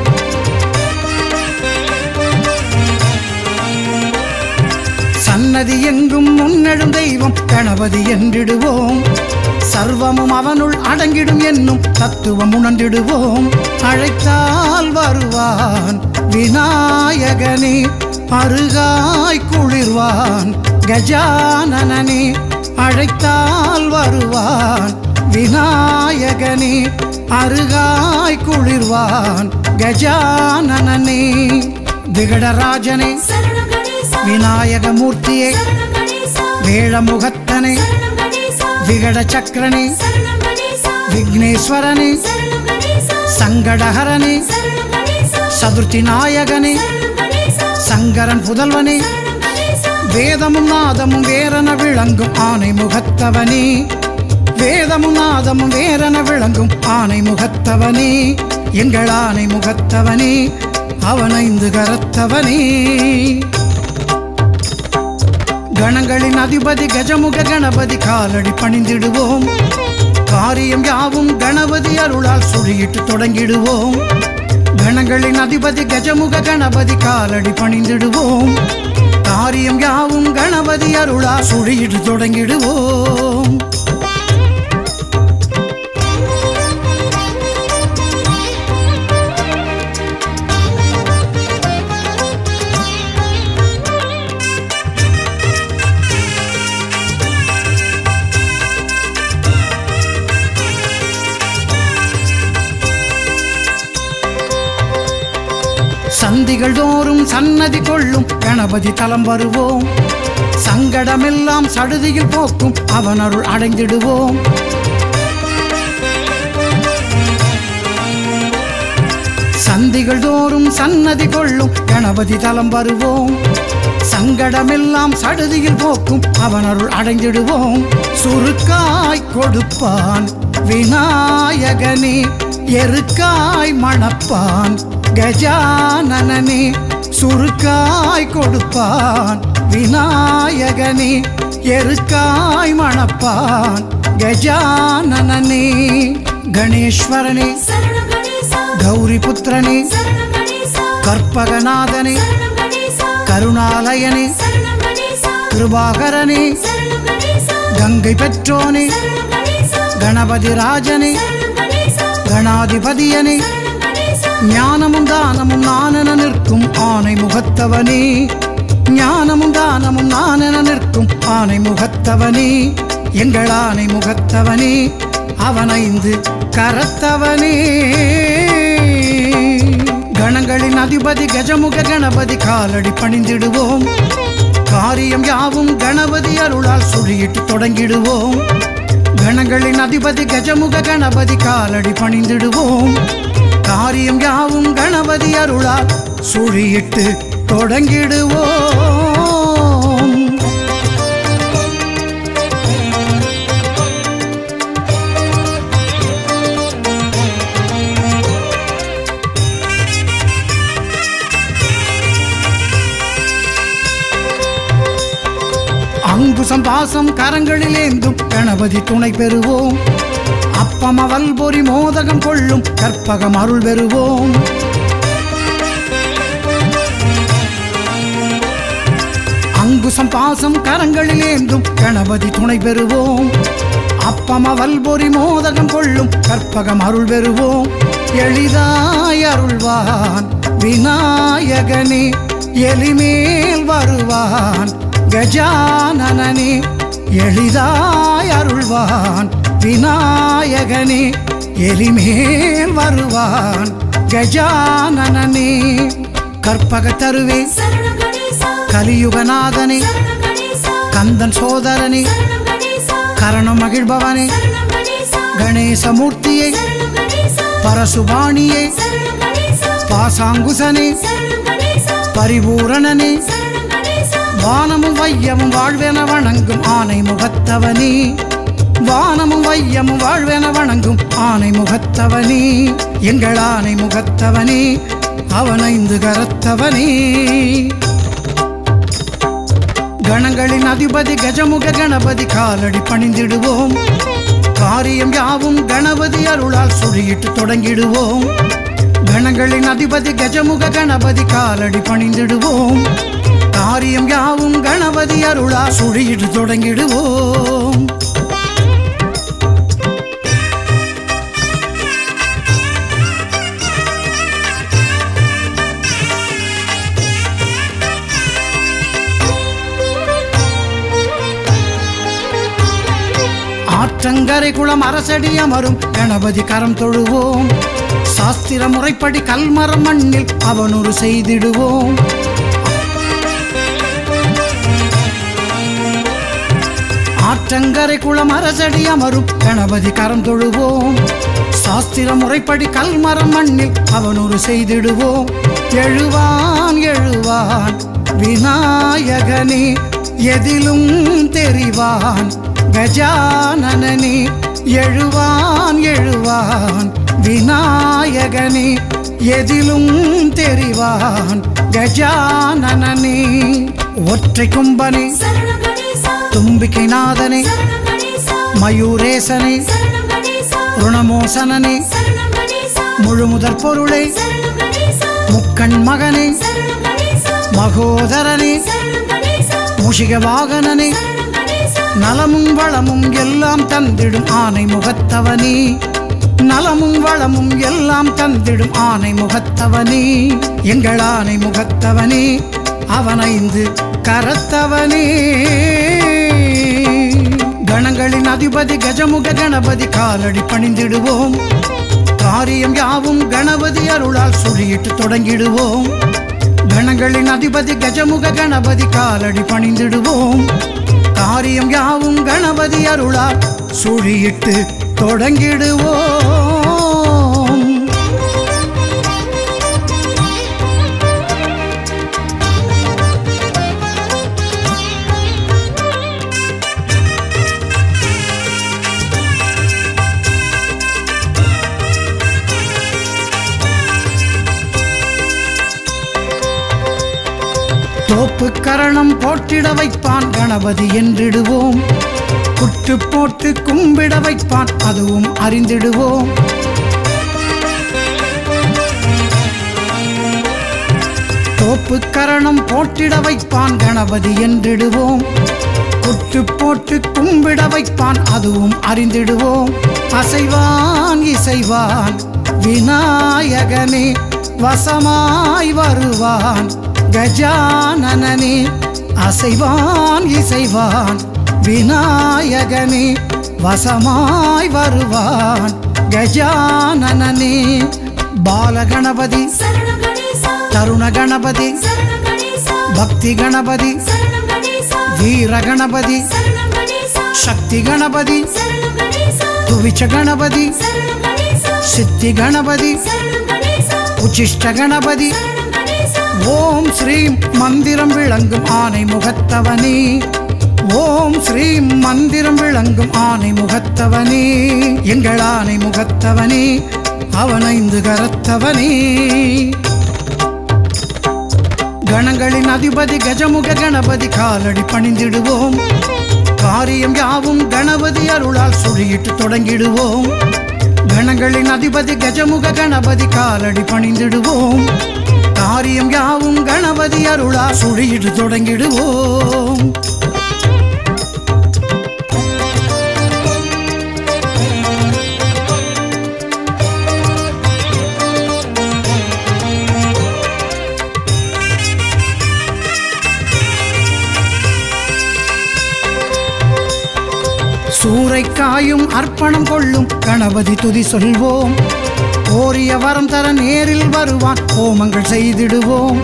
சன்னதி எங்கும் முன்னெடும் தெய்வம் கணபதி என்றிடுவோம் சர்வமும் அவனுள் அடங்கிடும் என்னும் தத்துவம் உணர்ந்திடுவோம் அழைத்தால் வருவான் விநாயகனே அருகாய் குளிர்வான் கஜானனே அழைத்தால் வருவான் விநாயகனே அருகாய் குளிர்வான் கஜானனே விகடராஜனே சரணம் கணேசா விநாயகமூர்த்தியே சரணம் கணேசா வேழமுகத்தனே சரணம் கணேசா விகட சக்கரனே சரணம் கணேசா விக்னேஸ்வரனே சரணம் கணேசா சங்கடஹரனே சரணம் கணேசா சதுர்த்தி நாயகனே சரணம் கணேசா சங்கரன் புதல்வனே சரணம் கணேசா வேதமும் நாதமும் வேறென விளங்கும் ஆனை முகத்தவனே வேதமும் நாதமும் வேறென விளங்கும் ஆனை முகத்தவனே எங்கள் ஆனை முகத்தவனே அவனைந்து கரத்தவனே கணங்களின் அதிபதி கஜமுக கணபதி காலடி பணிந்திடுவோம் காரியம் யாவும் கணபதி அருளால் சுழியிட்டு தொடங்கிடுவோம் கணங்களின் அதிபதி கஜமுக கணபதி காலடி பணிந்திடுவோம் காரியம் யாவும் கணபதி அருளால் சுழியிட்டு தொடங்கிடுவோம் சந்திகள் தோறும் சன்னதி கொள்ளும் கணபதி தலம் வருவோம் சங்கடமெல்லாம் சடுதியில் போக்கும் அவன் அருள் அடைந்திடுவோம் சந்திகள் தோறும் சன்னதி கொள்ளும் கணபதி தலம் வருவோம் சங்கடமெல்லாம் சடுதியில் போக்கும் அவன் அருள் அடைந்திடுவோம் சுருக்காய் கொடுப்பான் விநாயகனே எருக்காய் மணப்பான் கஜானனே சுருக்காய் கொடுப்பான் விநாயகனே எருக்காய் மணப்பான் கஜானனே கணேஸ்வரனே சரணம் கணேசா கௌரி புத்திரனே சரணம் கணேசா கற்பகநாதனே சரணம் கணேசா கருணாலயனே சரணம் கணேசா கிருபாகரனே சரணம் கணேசா கங்கை பெற்றோனே சரணம் கணேசா கணபதி ராஜனே சரணம் கணேசா கணாதிபதியனே சரணம் கணேசா ஞானமும் தானமும் நானென நிற்கும் ஆனை முகத்தவனே ஞானமும் தானமும் நானென நிற்கும் ஆனை முகத்தவனே எங்கள் ஆனை முகத்தவனே அவனைந்து கரத்தவனே கணங்களின் அதிபதி கஜமுக கணபதி காலடி பணிந்திடுவோம் காரியம் யாவும் கணபதி அருளால் சுழியிட்டு தொடங்கிடுவோம் கணங்களின் அதிபதி கஜமுக கணபதி காலடி பணிந்திடுவோம் காரியம் யாவும் கணபதி அருளால் சுழியிட்டு தொடங்கிடுவோம் அங்குசம் பாசம் கரங்களில் ஏந்தும் கணபதி துணை பெறுவோம் அப்பம் அவல் பொறி மோதகம் கொள்ளும் கற்பகம் அருள் பெறுவோம் அங்குசம் பாசம் கரங்களில் ஏந்தும் கணபதி துணை பெறுவோம் அப்பம் அவல் பொறி மோதகம் கொள்ளும் கற்பகம் அருள் பெறுவோம் எளிதாய் அருள்வான் விநாயகனே எலிமேல் வருவான் கஜானனே எளிதாய் அருள்வான் விநாயகனே எலிமேல் வருவான் கஜானனே கற்பக தருவே சரணம் கணேசா கலியுகநாதனே சரணம் கணேசா கந்தன் சோதரனே சரணம் கணேசா கரணம் மகிழ்பவனே சரணம் கணேசா கணேசமூர்த்தியே சரணம் கணேசா பரசுபாணியே சரணம் கணேசா பாசாங்குசனே சரணம் கணேசா பரிபூரணனே சரணம் கணேசா வானமும் வையமும் வாழ்வென வணங்கும் ஆனை முகத்தவனே வானமும் வையமும் வாழ்வென வணங்கும் ஆனை முகத்தவனே எங்கள் ஆனை முகத்தவனே அவனைந்து கரத்தவனே கணங்களின் அதிபதி கஜமுக கணபதி காலடி பணிந்திடுவோம் காரியம் யாவும் கணபதி அருளால் சுழியிட்டு தொடங்கிடுவோம் கணங்களின் அதிபதி கஜமுக கணபதி காலடி பணிந்திடுவோம் காரியம் யாவும் கணபதி அருளால் சுழியிட்டு தொடங்கிடுவோம் ஆற்றங்கரை குளம் அரசடி அமரும் கணபதி கரம் தொழுவோம் சாஸ்திர முறைப்படி கல்மரம் மண்ணில் அவனொரு செய்திடுவோம் ஆற்றங்கரை குளம் அரசடி அமரும் கணபதி கரம் தொழுவோம் சாஸ்திர முறைப்படி கல்மரம் மண்ணில் அவனொரு செய்திடுவோம் எழுவான் எழுவான் விநாயகனே எதிலும் தெரிவான் கஜானனே எழுவான் எழுவான் விநாயகனே எதிலும் தெரிவான் கஜானனே ஒற்றை கும்பனே சரணம் கணேசா தும்பிக்கை நாதனே சரணம் கணேசா மயூரேசனே சரணம் கணேசா ருணமோசனனே சரணம் கணேசா முழுமுதற் பொருளே சரணம் கணேசா முக்கண் மகனே சரணம் கணேசா மகோதரனே சரணம் கணேசா முஷிக வாகனனே சரணம் கணேசா நலமும் வளமும் எல்லாம் தந்திடும் ஆனை முகத்தவனே நலமும் வளமும் எல்லாம் தந்திடும் ஆனை முகத்தவனே எங்கள் ஆனை முகத்தவனே அவனைந்து கரத்தவனே கணங்களின் அதிபதி கஜமுக கணபதி காலடி பணிந்திடுவோம் காரியம் யாவும் கணபதி அருளால் சுழியிட்டு தொடங்கிடுவோம் கணங்களின் அதிபதி கஜமுக கணபதி காலடி பணிந்திடுவோம் காரியம் யாவும் கணபதி அருளால் சுழியிட்டு தொடங்கிடுவோம் தோப்பு கரணம் போட்டிட வைப்பான் கணபதி என்றிடுவோம் குட்டு போட்டு கும்பிட வைப்பான் அதுவும் அறிந்திடுவோம் தோப்பு கரணம் போட்டிட வைப்பான் கணபதி என்றிடுவோம் குட்டு போட்டு கும்பிட வைப்பான் அதுவும் அறிந்திடுவோம் அசைவான் இசைவான் விநாயகனே வசமாய் வருவான் கஜானனே அசைவான் இசைவான் விநாயகனே வசமாய் வருவான் கஜானனே பாலகணபதி சரணம் கணேசா தருண கணபதி சரணம் கணேசா பக்தி கணபதி சரணம் கணேசா வீர கணபதி சரணம் கணேசா சக்தி கணபதி சரணம் கணேசா துவிச்ச கணபதி சரணம் கணேசா சித்தி கணபதி சரணம் கணேசா உச்சிஷ்ட கணபதி சரணம் கணேசா ஓம் ஸ்ரீம் மந்திரம் விளங்கும் ஆனை முகத்தவனே ஓம் ஸ்ரீம் மந்திரம் விளங்கும் ஆனை முகத்தவனே எங்கள் ஆனை முகத்தவனே அவனைந்து கரத்தவனே கணங்களின் அதிபதி கஜமுக கணபதி காலடி பணிந்திடுவோம் காரியம் யாவும் கணபதி அருளால் சுழியிட்டு தொடங்கிடுவோம் கணங்களின் அதிபதி கஜமுக கணபதி காலடி பணிந்திடுவோம் காரியம் யாவும் கணபதி அருளால் சுழியிட்டு தொடங்கிடுவோம் சூறைக்காயும் அர்ப்பணம் கொள்ளும் கணபதி துதி சொல்வோம் கோரிய வரம் தர நேரில் வருவான் ஹோமங்கள் செய்திடுவோம்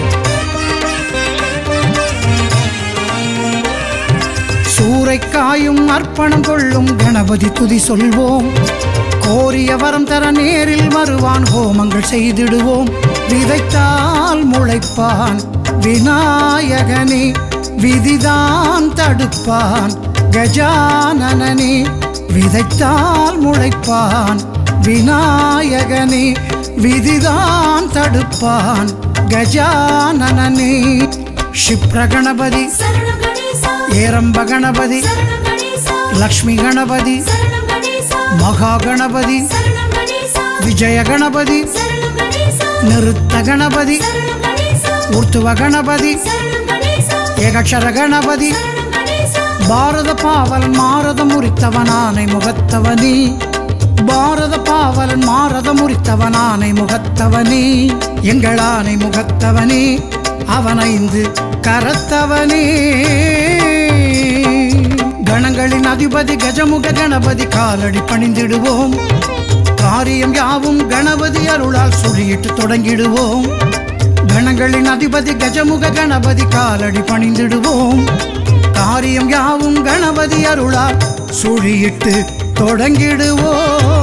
சூறைக்காயும் அர்ப்பணம் கொள்ளும் கணபதி துதி சொல்வோம் கோரிய வரம் தர நேரில் வருவான் ஹோமங்கள் செய்திடுவோம் விதைத்தால் முளைப்பான் விநாயகனே விதிதான் தடுப்பான் கஜானனனே விதைத்தால் முளைப்பான் விநாயகனே விதிதான் தடுப்பான் கஜானனனே க்ஷிப்ர கணபதி சரணம் கணேசா ஏரம்ப கணபதி சரணம் கணேசா லக்ஷ்மி கணபதி சரணம் கணேசா மகா கணபதி சரணம் கணேசா விஜய கணபதி சரணம் கணேசா நிறுத்த கணபதி சரணம் கணேசா ஊர்த்துவ கணபதி சரணம் கணேசா ஏகக்ஷர கணபதி சரணம் கணேசா பாரத பாவலன் மாரத முறித்தவனானை முகத்தவனே பாரத பாவலன் மாரத முறித்தவனானை முகத்தவனே எங்கள் ஆனை முகத்தவனே அவனைந்து கரத்தவனே கணங்களின் அதிபதி கஜமுக கணபதி காலடி பணிந்திடுவோம் காரியம் யாவும் கணபதி அருளால் சுழியிட்டு தொடங்கிடுவோம் கணங்களின் அதிபதி கஜமுக கணபதி காலடி பணிந்திடுவோம் காரியம் யாவும் கணபதி அருளால் சுழியிட்டு தொடங்கிடுவோம்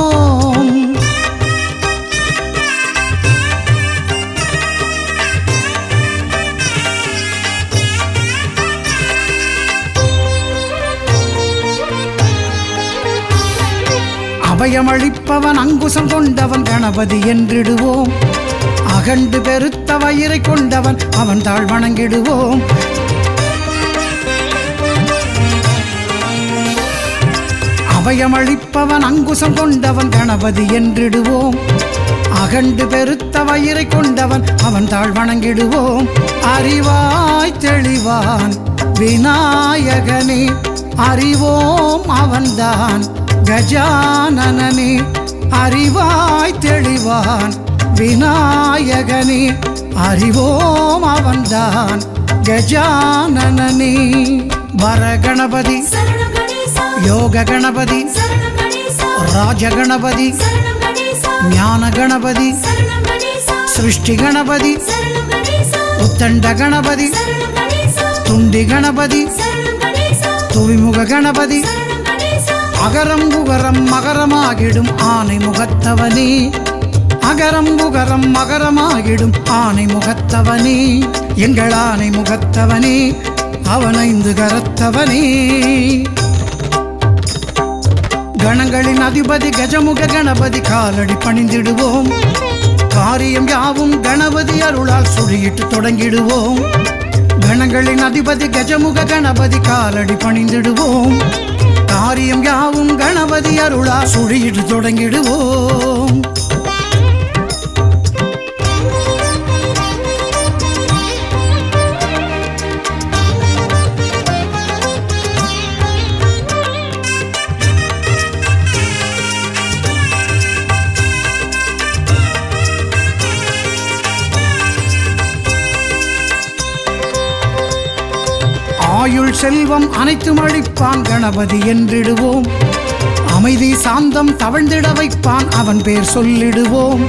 அபயமளிப்பவன் அங்குசம் கொண்டவன் கணபதி என்றிடுவோம் அகண்டு பெருத்த வயிறை கொண்டவன் அவன் தாழ் வணங்கிடுவோம் அபயமளிப்பவன் அங்குசம் கொண்டவன் கணபதி என்றிடுவோம் அகண்டு பெருத்த வயிறை கொண்டவன் அவன் தாழ் வணங்கிடுவோம் அறிவாய் தெளிவான் விநாயகனே அறிவோம் அவன்தான் கஜானனனே அறிவாய் தெளிவான் விநாயகனே அறிவோம் அவன்தான் கஜானனனே வர கணபதி சரணம் கணேசா யோக கணபதி சரணம் கணேசா ராஜ கணபதி சரணம் கணேசா ஞான கணபதி சரணம் கணேசா சிருஷ்டி கணபதி சரணம் கணேசா உத்தண்ட கணபதி சரணம் கணேசா துண்டி கணபதி சரணம் கணேசா துவிமுக கணபதி சரணம் கணேசா அகரம் உகரம் மகரமாகிடும் ஆனை முகத்தவனே அகரம் உகரம் மகரமாகிடும் ஆனை முகத்தவனே எங்கள் ஆனை முகத்தவனே அவனைந்து கரத்தவனே கணங்களின் அதிபதி கஜமுக கணபதி காலடி பணிந்திடுவோம் காரியம் யாவும் கணபதி அருளால் சுழியிட்டு தொடங்கிடுவோம் கணங்களின் அதிபதி கஜமுக கணபதி காலடி பணிந்திடுவோம் காரியம் யாவும் கணபதி அருளா சுழியிட்டு தொடங்கிடுவோம் ஆயுள் செல்வம் அனைத்தும் அழிப்பான் கணபதி என்றிடுவோம் அமைதி சாந்தம் தவழ்ந்திட வைப்பான் அவன் பேர் சொல்லிடுவோம்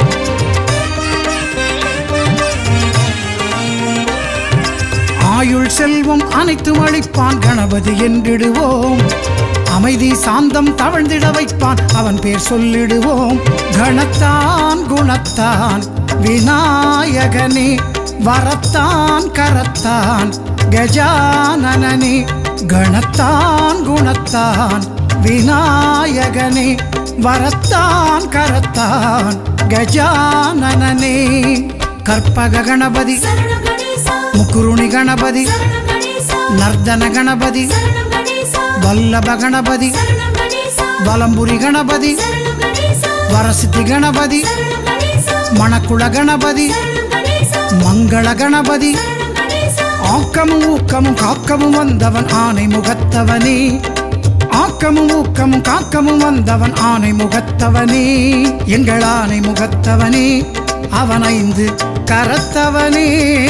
ஆயுள் செல்வம் அனைத்தும் அளிப்பான் கணபதி என்றிடுவோம் அமைதி சாந்தம் தவழ்ந்திட வைப்பான் அவன் பேர் சொல்லிடுவோம் கணத்தான் குணத்தான் விநாயகனே வரத்தான் கரத்தான் கஜானனே கணத்தான் குணத்தான் விநாயகனே வரத்தான் கரத்தான் கஜானனே கற்பக கணபதி சரணம் கணேசா முக்குருணி கணபதி சரணம் கணேசா நர்தன கணபதி சரணம் கணேசா வல்லப கணபதி சரணம் கணேசா வலம்புரி கணபதி சரணம் கணேசா வரசித்தி கணபதி சரணம் கணேசா மணக்குள கணபதி சரணம் கணேசா மங்கள கணபதி சரணம் கணேசா ஆக்கமும் ஊக்கமும் காக்கமும் வந்தவன் ஆனை முகத்தவனே ஆக்கமும் ஊக்கமும் காக்கமும் வந்தவன் ஆனை முகத்தவனே எங்கள் ஆனை முகத்தவனே அவன் ஐந்து கரத்தவனே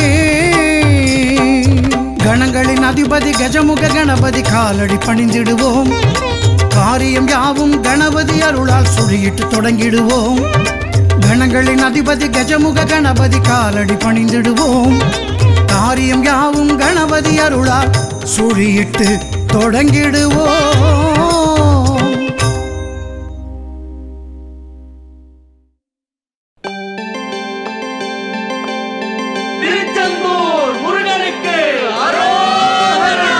கணங்களின் அதிபதி கஜமுக கணபதி காலடி பணிந்திடுவோம் காரியம் யாவும் கணபதி அருளால் சுழியிட்டு தொடங்கிடுவோம் கணங்களின் அதிபதி கஜமுக கணபதி காலடி பணிந்திடுவோம் காரியம் யாவும் கணபதி அருளால் சுழியிட்டு தொடங்கிடுவோம் திருச்செந்தூர் முருகனுக்கு அரோகரா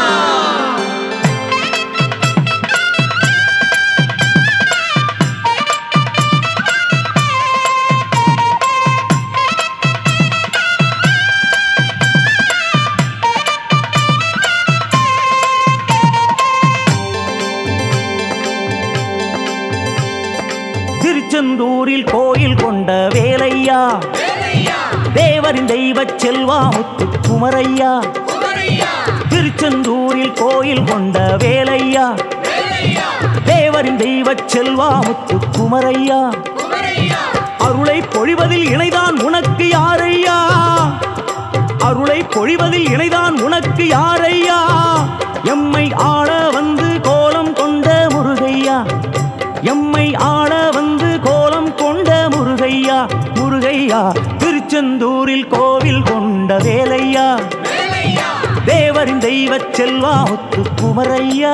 திருச்செந்தூரில் கோயில் கொண்ட வேலையா தேவரின் தெய்வச் செல்வா முத்து குமரையா திருச்செந்தூரில் கோயில் கொண்ட வேலையா தேவரின் தெய்வச் செல்வா முத்து குமரையா அருளை பொழிவதில் இணைதான் உனக்கு யாரையா அருளை பொழிவதில் இணைதான் உனக்கு யாரையா எம்மை ஆள வந்து கோலம் கொண்ட முருகையா எம்மை ஆள வந்து கோலம் கொண்ட முருகையா முருகையா திருச்செந்தூரில் கோவில் கொண்ட வேலையா தேவரின் தெய்வச் செல்வா முத்து குமரையா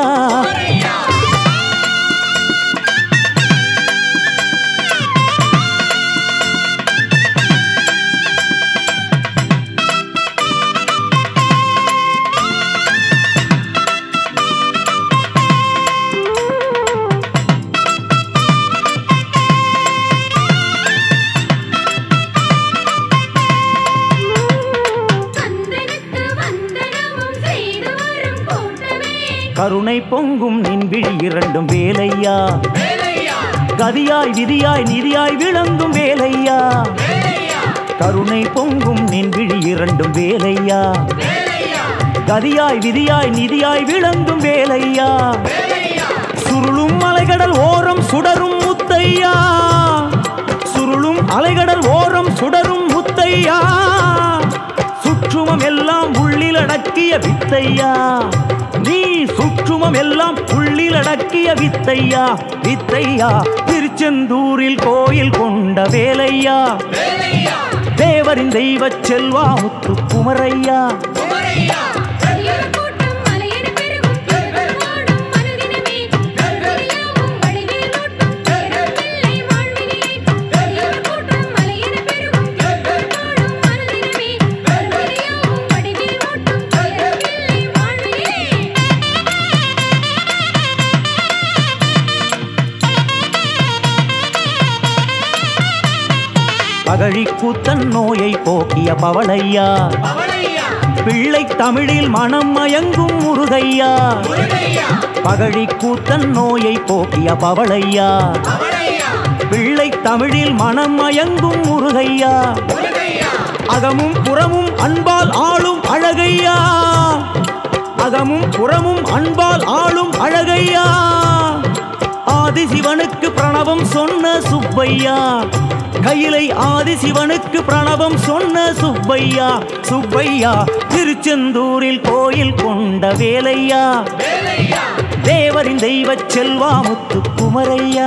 கந்தனுக்கு வந்தனமும் செய்து வரும் கூட்டமே கருணை பொங்கும் நின் விழி இரண்டும் வேலையா கதியாய் விதியாய் நிதியாய் விளங்கும் வேலையா கருணை பொங்கும் நின் விழி இரண்டும் வேலையா கதியாய் விதியாய் நிதியாய் விளங்கும் வேலையா சுருளும் அலைகடல் ஓரம் சுடரும் முத்தையா சுருளும் அலைகடல் ஓரம் சுடரும் முத்தையா சுற்றுமம் எல்லாம் உள்ளில் அடக்கிய வித்தையா நீ சுற்றுமம் எல்லாம் உள்ளில் அடக்கிய வித்தையா வித்தையா திருச்செந்தூரில் கோயில் கொண்ட வேலையா தேவரின் தெய்வச் செல்வா முத்து குமரையா கூட்டம் மலையென பெருகும் பெருமாடும் மனதினமே கருணையாவும் வடிவேலோட்டும் பிள்ளை வாழ்வினிலே கூட்டம் மலையென பெருகும் பெருமாடும் மனதினமே கருணையாவும் வடிவேலோட்டும் பிள்ளை வாழ்வினிலே பகழி கூத்தன் நோயை போக்கிய பவளையா பிள்ளை தமிழில் மனம் மயங்கும் முருகையா பகழி கூத்தன் நோயை போக்கிய பவளையா பிள்ளை தமிழில் மனம் மயங்கும் முருகையா அகமும் புறமும் அன்பால் ஆளும் அழகையா அகமும் புறமும் அன்பால் ஆளும் அழகையா ஆதிசிவனுக்கு பிரணவம் சொன்ன சுப்பையா கையிலை ஆதிசிவனுக்கு பிரணவம் சொன்ன சுப்பையா சுப்பையா திருச்செந்தூரில் கோயில் கொண்ட வேலையா தேவரின் தெய்வச் செல்வா முத்து குமரையா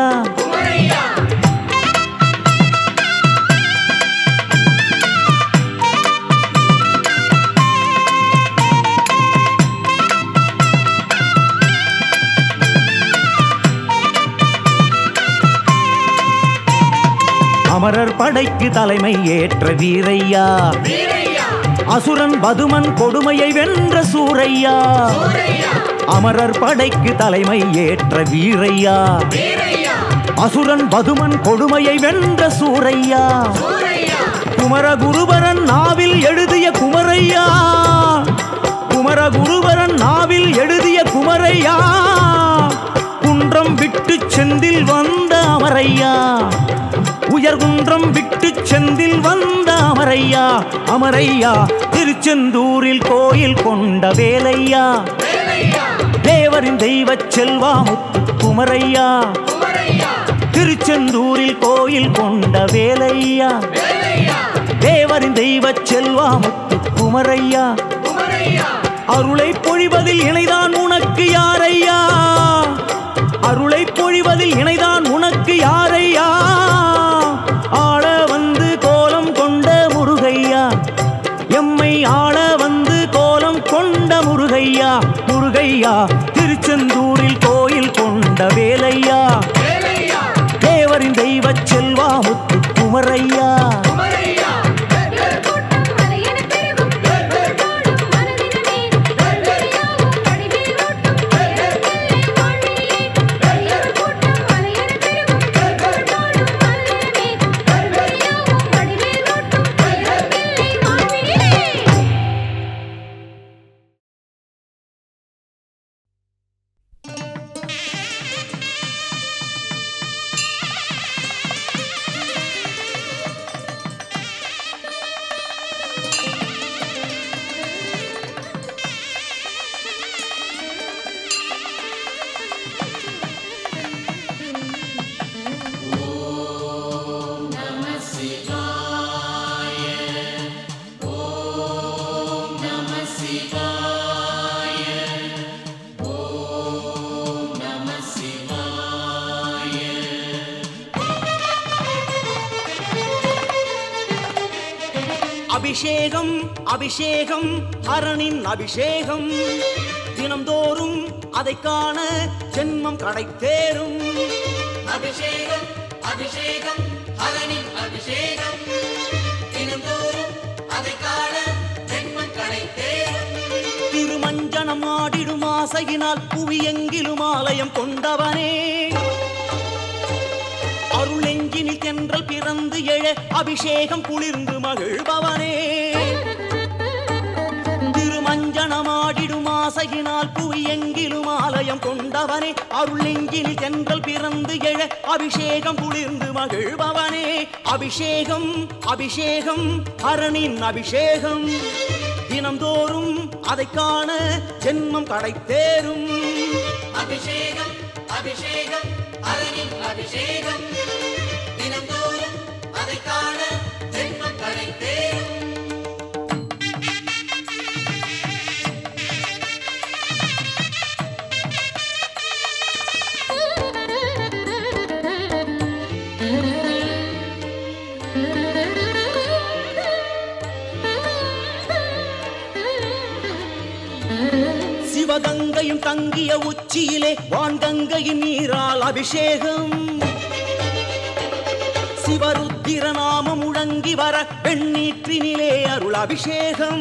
அமரர் படைக்கு தலைமை ஏற்ற வீரையா அசுரன் பதுமன் கொடுமையை வென்ற சூரையா அமரர் படைக்கு தலைமை ஏற்ற வீரையா அசுரன் பதுமன் கொடுமையை வென்ற சூரையா குமரகுருபரன் நாவில் எழுதிய குமரையா குமரகுருபரன் நாவில் எழுதிய குமரையா குன்றம் விட்டு செந்தில் வந்த அமரையா உயர்குன்றம் விட்டு செந்தில் வந்த அமரையா அமரையா திருச்செந்தூரில் கோயில் கொண்ட வேலையா தேவரின் தெய்வச் செல்வா முத்து குமரையா திருச்செந்தூரில் கோயில் கொண்ட வேலையா தேவரின் தெய்வச் செல்வா முத்து குமரையா அருளை பொழிவதில் இணைதான் உனக்கு யாரையா அருளை பொழிவதில் இணைதான் உனக்கு யாரையா ஆள வந்து கோலம் கொண்ட முருகையா எம்மை ஆள வந்து கோலம் கொண்ட முருகையா முருகையா திருச்செந்தூரில் கோயில் கொண்ட வேலையா தேவரின் தெய்வச் செல்வா முத்து குமரையா அபிஷேகம் அபிஷேகம் ஹரனின் அபிஷேகம் தினம்தோறும் அதை காண ஜென்மம் கடை தேரும் அபிஷேகம் அபிஷேகம் ஹரனின் அபிஷேகம் தினந்தோறும் அதை காண ஜென்மம் கடை தேரும் திருமஞ்சனம் ஆடிடும் ஆசையினால் புவியெங்கிலும் ஆலயம் கொண்டவனே அருள் நெஞ்சினில் தென்றல் பிறந்து எழ அபிஷேகம் குளிர்ந்து மகிழ்பவனே திருமஞ்சனமாடிடும் ஆசையினால் புவியெங்கிலும் ஆலயம் கொண்டவனே அருள் நெஞ்சினில் தென்றல் பிறந்து எழ அபிஷேகம் குளிர்ந்து மகிழ்பவனே அபிஷேகம் அபிஷேகம் ஹரனின் அபிஷேகம் தினம்தோறும் அதை காண ஜென்மம் கடை தேரும் அபிஷேகம் அபிஷேகம் ஹரனின் அபிஷேகம் தினந்தோறும் அதை காண ஜென்மம் கடை தேரும் சிவகங்கையும் தங்கிய உச்சியிலே வான்கங்கையின் நீரால் அபிஷேகம் சிவருத்திர நாமம் முழங்கி வர வெண்ணீற்றினிலே அருள் அபிஷேகம்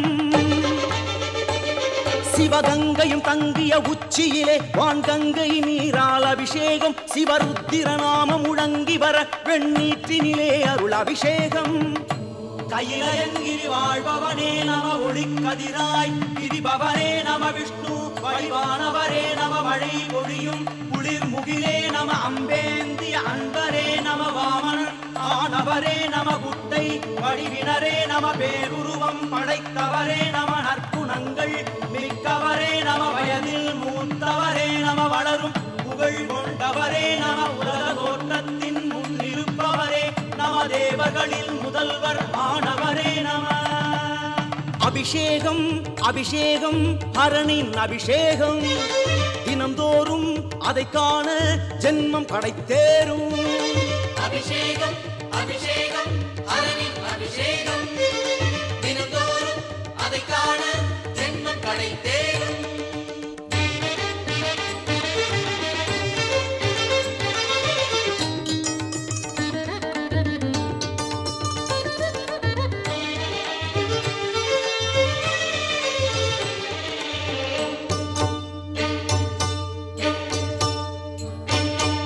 சிவகங்கையும் தங்கிய உச்சியிலே வான்கங்கை நீரால் அபிஷேகம் சிவருத்திர நாமம் முழங்கி வர வெண்ணீற்றினிலே அருள் அபிஷேகம் கையிலயங்கிரி வாழ்பவனே நம ஒளிக்கதிராய் பிரிபவனே நம விஷ்ணு வழிவானவரே நம மழை பொழியும் குளிர் முகிலே நம அம்பேந்திய அன்பரே நம வாமனன் ஆனவரே நம குட்டை வடிவினரே நம பேருருவம் படைத்தவரே நம நற்குணங்கள் மிக்கவரே நம வயதில் மூத்தவரே நம வளரும் புகழ் கொண்டவரே நம உலக தோற்றத்தின் முன்னிருப்பவரே நம தேவர்களில் முதல்வர் ஆனவரே நம அபிஷேகம் அபிஷேகம் ஹரனின் அபிஷேகம் தினம்தோறும் அதை காண ஜென்மம் படைத்தேரும் அபிஷேகம் அபிஷேகம் ஹரனின் அபிஷேகம் தினந்தோறும் அதை காண ஜென்மம் கடை தேரும்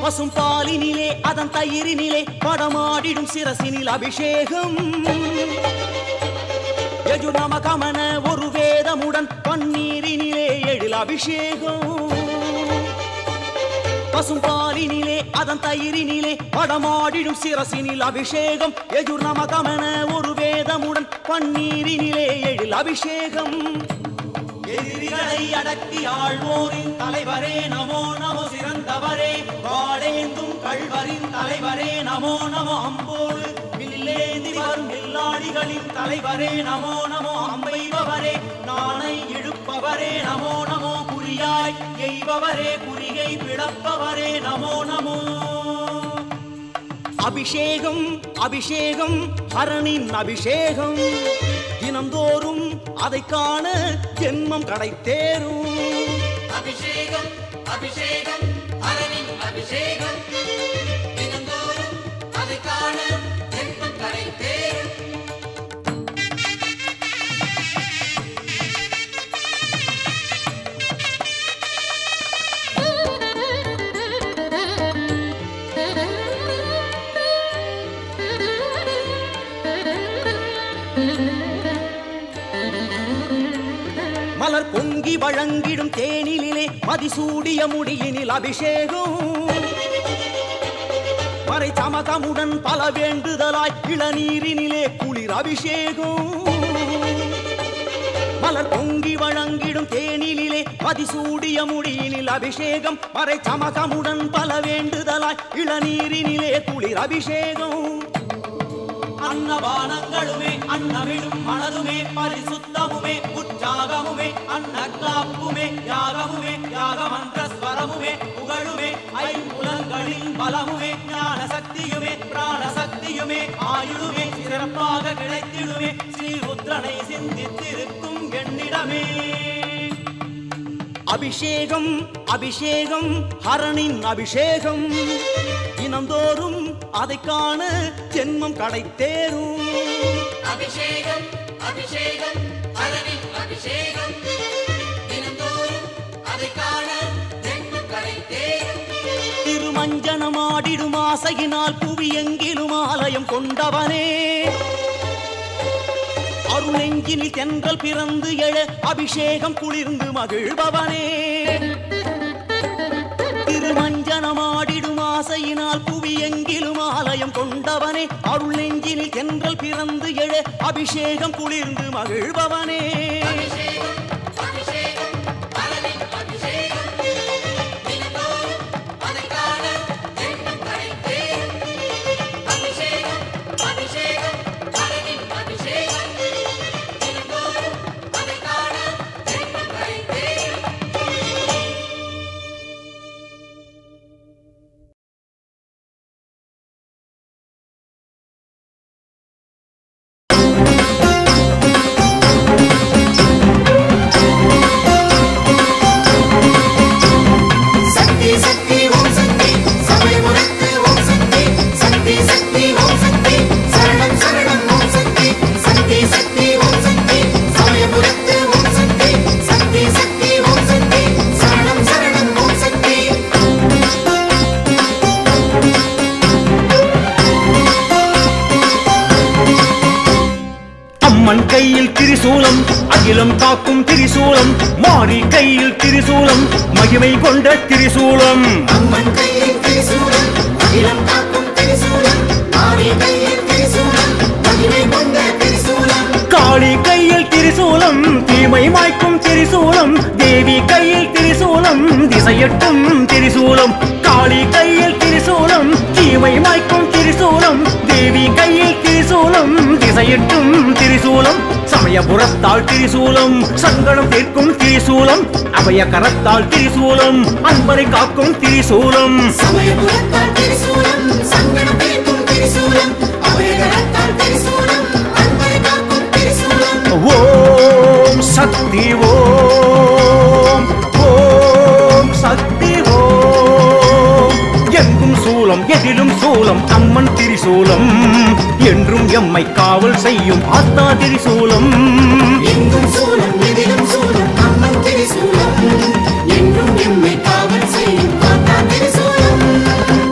பசும் பாலினிலே அதன் தயிரினிலே படமாடிடும் சிரசினில் அபிஷேகம் யஜு நம கமன ஒரு வேதமுடன் பன்னீரினிலே எழில் அபிஷேகம் பசும் பாலினிலே அதன் தயிரினிலே படமாடிடும் சிரசினில் அபிஷேகம் எஜுர் நம கமன ஒரு வேதமுடன் பன்னீரினிலே எழில் அபிஷேகம் எதிரிகளை அடக்கி ஆழ்வோரின் தலைவரே நமோ நமோ சிறந்தவரே வாழேந்தும் கள்வரின் தலைவரே நமோ நமோ அம்போடு வில்லேந்தி வரும் வில்லாளிகளின் தலைவரே நமோ நமோ அம்பைபவரே நாணை இழுப்பவரே நமோ நமோ குறியாய் எய்பவரே குறிகை பிளப்பவரே நமோ நமோ அபிஷேகம் அபிஷேகம் ஹரனின் அபிஷேகம் தினந்தோறும் அதை காண ஜென்மம் கடைத்தேரும் அபிஷேகம் அபிஷேகம் அரணின் அபிஷேகம் தினந்தோறும் அதை காண ஜென்மம் கடை தேரும் மலர் பொங்கி வழங்கிடும் தேனிலே மதிசூடிய முடியினில் அபிஷேகம் மறை சமகமுடன் பல வேண்டுதலாய் இளநீரினிலே குளிர் அபிஷேகம் மலர் பொங்கி வழங்கிடும் தேனிலே மதிசூடிய முடியினில் அபிஷேகம் மறை சமகமுடன் பல வேண்டுதலாய் இளநீரினிலே குளிர் அபிஷேகம் அன்னபானங்களுமே அன்னமிடும் மனதுமே பரிசுத்தமுமே உற்சாகமுமே அன்ன காப்புமே யாகமுமே யாகமந்திர ஸ்வரமுமே புகழுமே ஐம்புலன்களின் பலமுமே ஞான சக்தியுமே பிராண சக்தியுமே ஆயுளுமே சிறப்பாக கிடைத்திடுமே ஸ்ரீ ருத்ரனை சிந்தித்திருக்கும் எண்ணிடமே அபிஷேகம் அபிஷேகம் ஹரனின் அபிஷேகம் தினந்தோறும் அதை காண ஜென்மம் கடைத்தேரும் அபிஷேகம் அபிஷேகம் அரணின் அபிஷேகம் தினந்தோறும் அதை காண ஜென்மம் கடை தேரும் திருமஞ்சனமாடிடும் ஆசையினால் புவி எங்கிலும் ஆலயம் கொண்டவனே அருளெங்கினில் தென்றல் பிறந்து எழ அபிஷேகம் குளிர்ந்து மகிழ்பவனே திருமஞ்சனமாடிடும் ஆசையினால் புவி எங்கிலும் ஆலயம் கொண்டவனே அருள் நெஞ்சினில் தென்றல் பிறந்து எழ அபிஷேகம் குளிர்ந்து மகிழ்பவனே அபிஷேகம் அபிஷேகம் அரணின் அபிஷேகம் தினந்தோறும் அதை காண ஜென்மம் கடை தேரும் அபிஷேகம் அபிஷேகம் அரணின் அபிஷேகம் தினந்தோறும் அதை காண ஜென்மம் கடை தேரும் சக்தி சக்தி ஓம் சக்தி சமயபுரத்து ஓம் சக்தி சக்தி சக்தி ஓம் சக்தி சரணம் சரணம் ஓம் சக்தி சக்தி சக்தி ஓம் சக்தி சமயபுரத்து ஓம் சக்தி சக்தி சக்தி ஓம் சக்தி சரணம் சரணம் ஓம் சக்தி அம்மன் கையில் திரிசூலம் அகிலம் காக்கும் திரிசூலம் மாறி கையில் திரிசூலம் மகிமை கொண்ட திரிசூலம் அம்மன் கையில் திரிசூலம் அகிலம் காக்கும் திரிசூலம் ஆரி கையில் திரிசூலம் மகிமை கொண்ட திரிசூலம் காளி கையில் திரிசூலம் தீமை மாய்க்கும் திரிசூலம் தேவி கையில் திரிசூலம் திசையட்டும் திரிசூலம் காளி கையில் திரிசூலம் தீமை மாய்க்கும் திரிசூலம் தேவி கையில் திரிசூலம் திசையட்டும் திரிசூலம் சமயபுரத்தால் திரிசூலம் சங்கடம் தீர்க்கும் திரிசூலம் அபய கரத்தால் திரிசூலம் அன்பரை காக்கும் திரிசூலம் சமயபுரத்தால் திரிசூலம் சங்கடம் தீர்க்கும் திரிசூலம் அபயகரத்தால் திரிசூலம் அன்பரை காக்கும் திரிசூலம் ஓம் சக்தி ஓம் ஓம் சக்தி ஓம் எங்கும் சூலம் எதிலும் சூலம் அம்மன் திரிசூலம் என்றும் எம்மை காவல் செய்யும் ஆத்தா திரிசூலம் எங்கும் சூலம் எதிலும் சூலம் அம்மன் திரிசூலம் என்றும் எம்மை காவல் செய்யும் காத்தா திரிசூலம்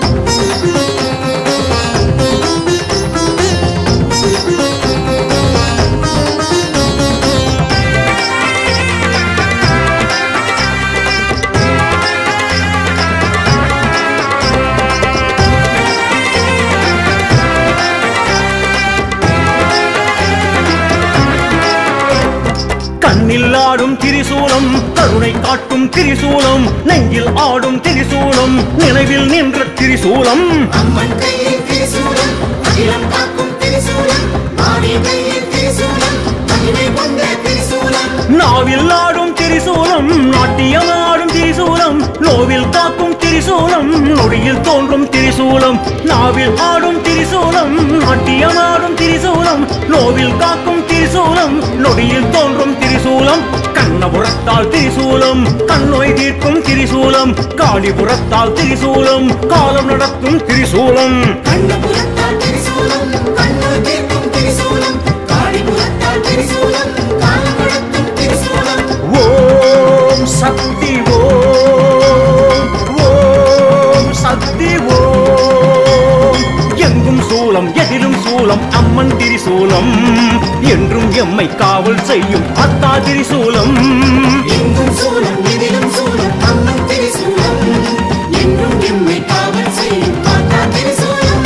கண்ணில் ஆடும் திரிசூலம் கருணை காட்டும் திரிசூலம் நெஞ்சில் ஆடும் திரிசூலம் நினைவில் நின்ற திரிசூலம் அம்மன் கையில் திரிசூலம் அகிலம் காக்கும் திரிசூலம் ஆடி கையில் திரிசூலம் மகிமை கொண்ட திரிசூலம் நாவில் ஆடும் திரிசூலம் நாட்டியம் ஆடும் திரிசூலம் நோவில் காக்கும் திரிசூலம் நொடியில் தோன்றும் திரிசூலம் நாவில் ஆடும் திரிசூலம் நாட்டியம் ஆடும் திரிசூலம் நோவில் காக்கும் திரிசூலம் நொடியில் தோன்றும் திரிசூலம் கண்ணபுரத்தால் திரிசூலம் கண்ணோய் தீர்க்கும் திரிசூலம் காளிபுரத்தால் திரிசூலம் காலம் நடத்தும் திரிசூலம் கண்ணபுரத்தால் திரிசூலம் கண்ணோய் தீர்க்கும் திரிசூலம் காளிபுரத்தால் திரிசூலம் காலம் நடத்தும் திரிசூலம் ஓம் சக்தி ஓம் ஓம் சக்தி ஓம் எங்கும் சூலம் எதிலும் சூலம் அம்மன் திரிசூலம் என்றும் எம்மை காவல் செய்யும் அத்தா திரிசூலம் எங்கும் சூலம் எதிலும் சூலம் அம்மன் திரிசூலம் என்றும் எம்மை காவல் செய்யும் மாதா திரிசூலம்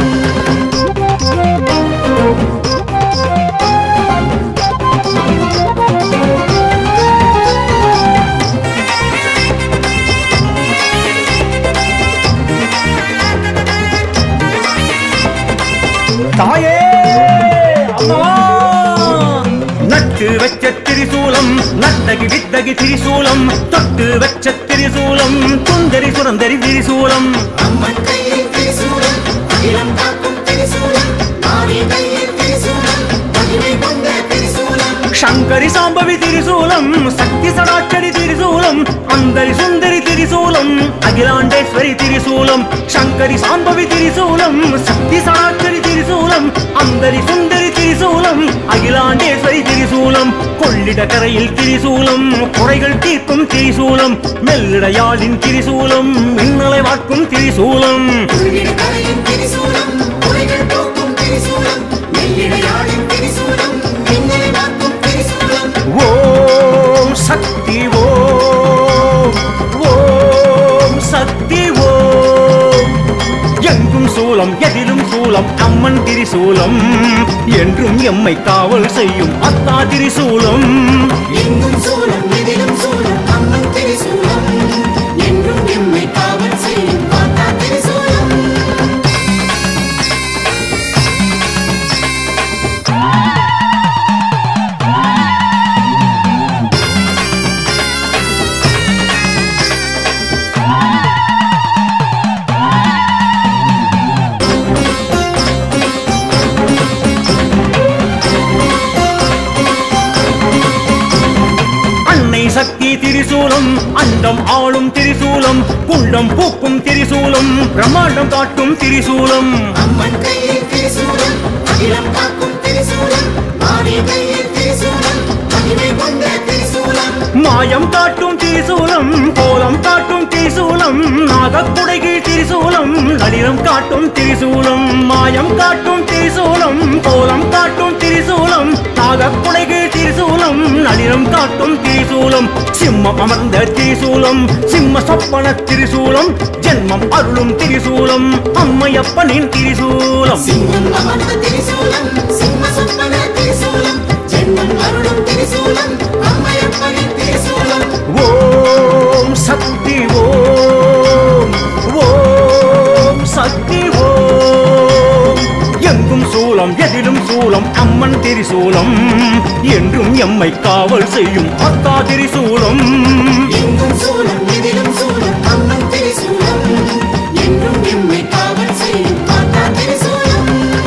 தாயே அம்மா நட்டு வச்ச திரிசூலம் நட்டகி வித்தகி திரிசூலம் தொட்டு வச்ச திரிசூலம் சுந்தரி சுரந்தரி திரிசூலம் அம்மன் கையில் திரிசூலம் அகிலம் காக்கும் திரிசூலம் ஆடி கையில் திரிசூலம் மகிமை கொண்ட திரிசூலம் சங்கரி சாம்பவி திரிசூலம் சக்தி சடாச்சரி திரிசூலம் அந்தரி சுந்தரி திரிசூலம் அகிலாண்டேஸ்வரி திரிசூலம் சங்கரி சாம்பவி திரிசூலம் சக்தி சடாச்சரி திரிசூலம் அந்தரி சுந்தரி திரிசூலம் அகிலாண்டேஸ்வரி திரிசூலம் கொள்ளிட கரையில் திரிசூலம் குறைகள் தீர்க்கும் திரிசூலம் மெல்லிடையாளின் திரிசூலம் மின்னலை வாக்கும் திரிசூலம் உள்ளிட கரையின் திரிசூலம் உரைகள் போக்கும் திரிசூலம் மெல்லிடையாளின் திரிசூலம் மின்னலை வாக்கும் திரிசூலம் ஓம் சக்தி ஓம் ஓம் சக்தி ஓம் எங்கும் சூலம் எதிலும் சூலம் அம்மன் திரிசூலம் என்றும் எம்மை காவல் செய்யும் அத்தா திரிசூலம் எங்கும் சூலம் எதிலும் சூலம் அம்மன் திரிசூலம் என்றும் எம்மை காவல் செய்யும் மாதா திரிசூலம் அன்னை சக்தி திரிசூலம் அண்டம் ஆளும் திரிசூலம் குண்டம் பூக்கும் திரிசூலம் பிரம்மாண்டம் காட்டும் திரிசூலம் அம்மன் கையில் திரிசூலம் அகிலம் காக்கும் திரிசூலம் ஆடி கையில் திரிசூலம் மகிமை கொண்ட திரிசூலம் மாயம் காட்டும் திரிசூலம் கோலம் காட்டும் திரிசூலம் நாகக்குடைகீழ் திரிசூலம் நளினம் காட்டும் திரிசூலம் மாயம் காட்டும் திரிசூலம் கோலம் காட்டும் திரிசூலம் நாகக்குடைகீழ் திரிசூலம் நளினம் காட்டும் திரிசூலம் சிம்மம் அமர்ந்த திரிசூலம் சிம்ம சொப்பன திரிசூலம் ஜென்மம் அருளும் திரிசூலம் அம்மையப்பனின் திரிசூலம் சிம்மம் அமர்ந்த திரிசூலம் சிம்ம சொப்பன திரிசூலம் ஜென்மம் அருளும் திரிசூலம் அம்மையப்பனின் திரிசூலம் ஓம் சக்தி ஓம் ஓம் சக்தி ஓம் எங்கும் சூலம் எதிலும் சூலம் அம்மன் திரிசூலம் என்றும் எம்மை காவல் செய்யும் அத்தா திரிசூலம் எங்கும் சூலம் எதிலும் சூலம் அம்மன் திரிசூலம் என்றும் எம்மை காவல் செய்யும் மாதா திரிசூலம்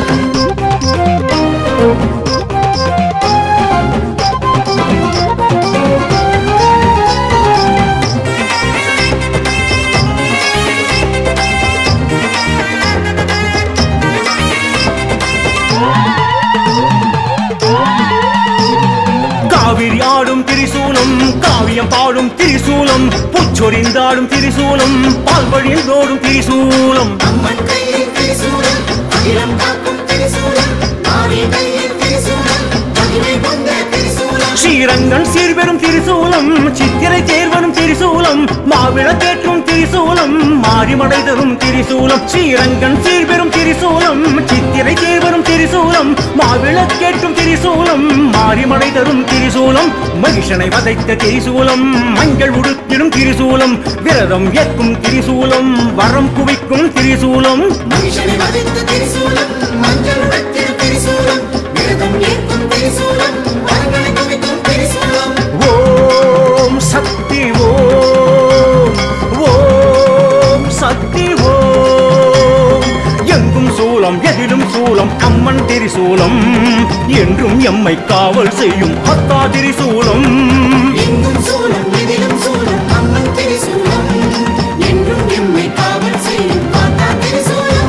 காவிரி ஆடும் திரிசூலம் காவியம் பாடும் திரிசூலம் புச்சொரிந்தாடும் திரிசூலம் பால்வழிந்தோடும் திரிசூலம் அம்மன் கையில் திரிசூலம் அகிலம் காக்கும் திரிசூலம் ஆடி கையில் திரிசூலம் மகிமை கொண்ட திரிசூலம் ஸ்ரீரங்கன் சீர்பெரும் திரிசூலம் சித்திரை தேர்வனும் திரிசூலம் மாவிள தேற்றும் திரிசூலம் மாரிமடை தரும் திரிசூலம் ஸ்ரீரங்கன் சீர்பெரும் திரிசூலம் சித்திரை தேர்வனும் திரிசூலம் திரிசூலம் மாவிளக்கேற்றும் திரிசூலம் மாரிமடை தரும் திரிசூலம் மகிஷனை வதைத்த திரிசூலம் மஞ்சள் உடுத்திடும் திரிசூலம் விரதம் ஏற்கும் திரிசூலம் வரம் குவிக்கும் திரிசூலம் மனுஷனை வதைத்த திரிசூலம் மஞ்சள் உடுத்திடு திரிசூலம் விரதம் ஏற்கும் திரிசூலம் வரங்களை குவிக்கும் திரிசூலம் ஓம் சக்தி ஓம் ஓம் சக்தி ஓம் எங்கும் சூலம் எதிலும் சூலம் அம்மன் திரிசூலம் என்றும் எம்மை காவல் செய்யும் அத்தா திரிசூலம் எங்கும் சூலம் எதிலும் சூலம் அம்மன் திரிசூலம் என்றும் எம்மை காவல் செய்யும் பார்த்தா திரிசூலம்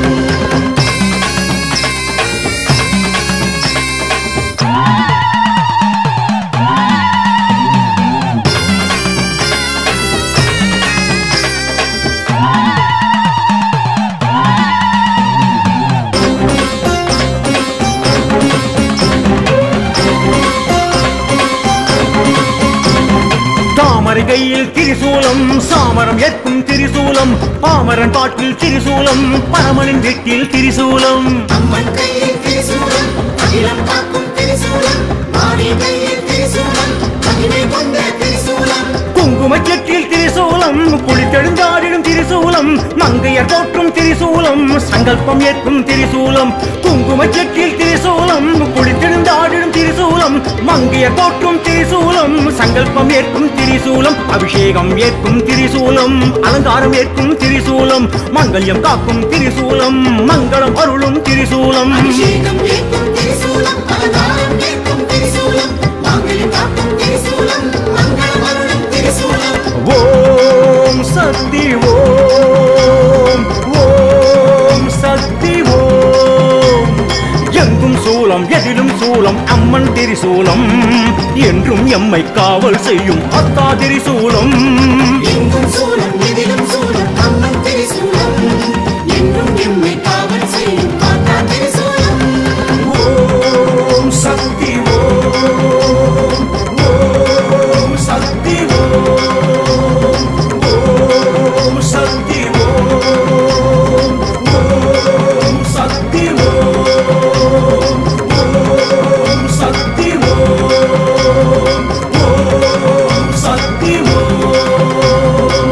தாமரை கையில் திரிசூலம் சாமரம் ஏற்கும் திரிசூலம் பாமரன் பாட்டில் திரிசூலம் பரமனின் வீட்டில் திரிசூலம் அம்மன் கையில் திரிசூலம் அகிலம் காக்கும் திரிசூலம் மாறி கையில் திரிசூலம் மகிமை கொண்ட திரிசூலம் குங்கும செட்டில் திரிசூலம் குளித்தெழுந்தாடிடும் திரிசூலம் மங்கையர் தோற்றும் திரிசூலம் சங்கல்பம் ஏற்கும் திரிசூலம் குங்கும செட்டில் திரிசூலம் குளித்தெழுந்தாடிடும் திரிசூலம் மங்கையர் தோற்றும் திரிசூலம் சங்கல்பம் ஏற்கும் திரிசூலம் அபிஷேகம் ஏற்கும் திரிசூலம் அலங்காரம் ஏற்கும் திரிசூலம் மங்கல்யம் காக்கும் திரிசூலம் மங்களம் அருளும் திரிசூலம் அபிஷேகம் ஏற்கும் திரிசூலம் அலங்காரம் ஏற்கும் திரிசூலம் மாங்கல்யம் காக்கும் திரிசூலம் மங்களம் அருளும் திரிசூலம் ஓம் சக்தி ஓம் ஓம் சக்தி ஓம் எங்கும் சூலம் எதிலும் சூலம் அம்மன் திரிசூலம் என்றும் எம்மை காவல் செய்யும் அத்தா திரிசூலம் எங்கும் சூலம் எதிலும் சூலம் அம்மன் திரிசூலம் என்றும் எம்மை காவல் செய்யும் பார்த்தா திரிசூலம் ஓம் சக்தி ஓம் ஓம் சக்தி ஓம் ஓம் சக்தி ஓம் ஓம் சக்தி ஓம் ஓம் சக்தி ஓம் ஓம் சக்தி ஓம்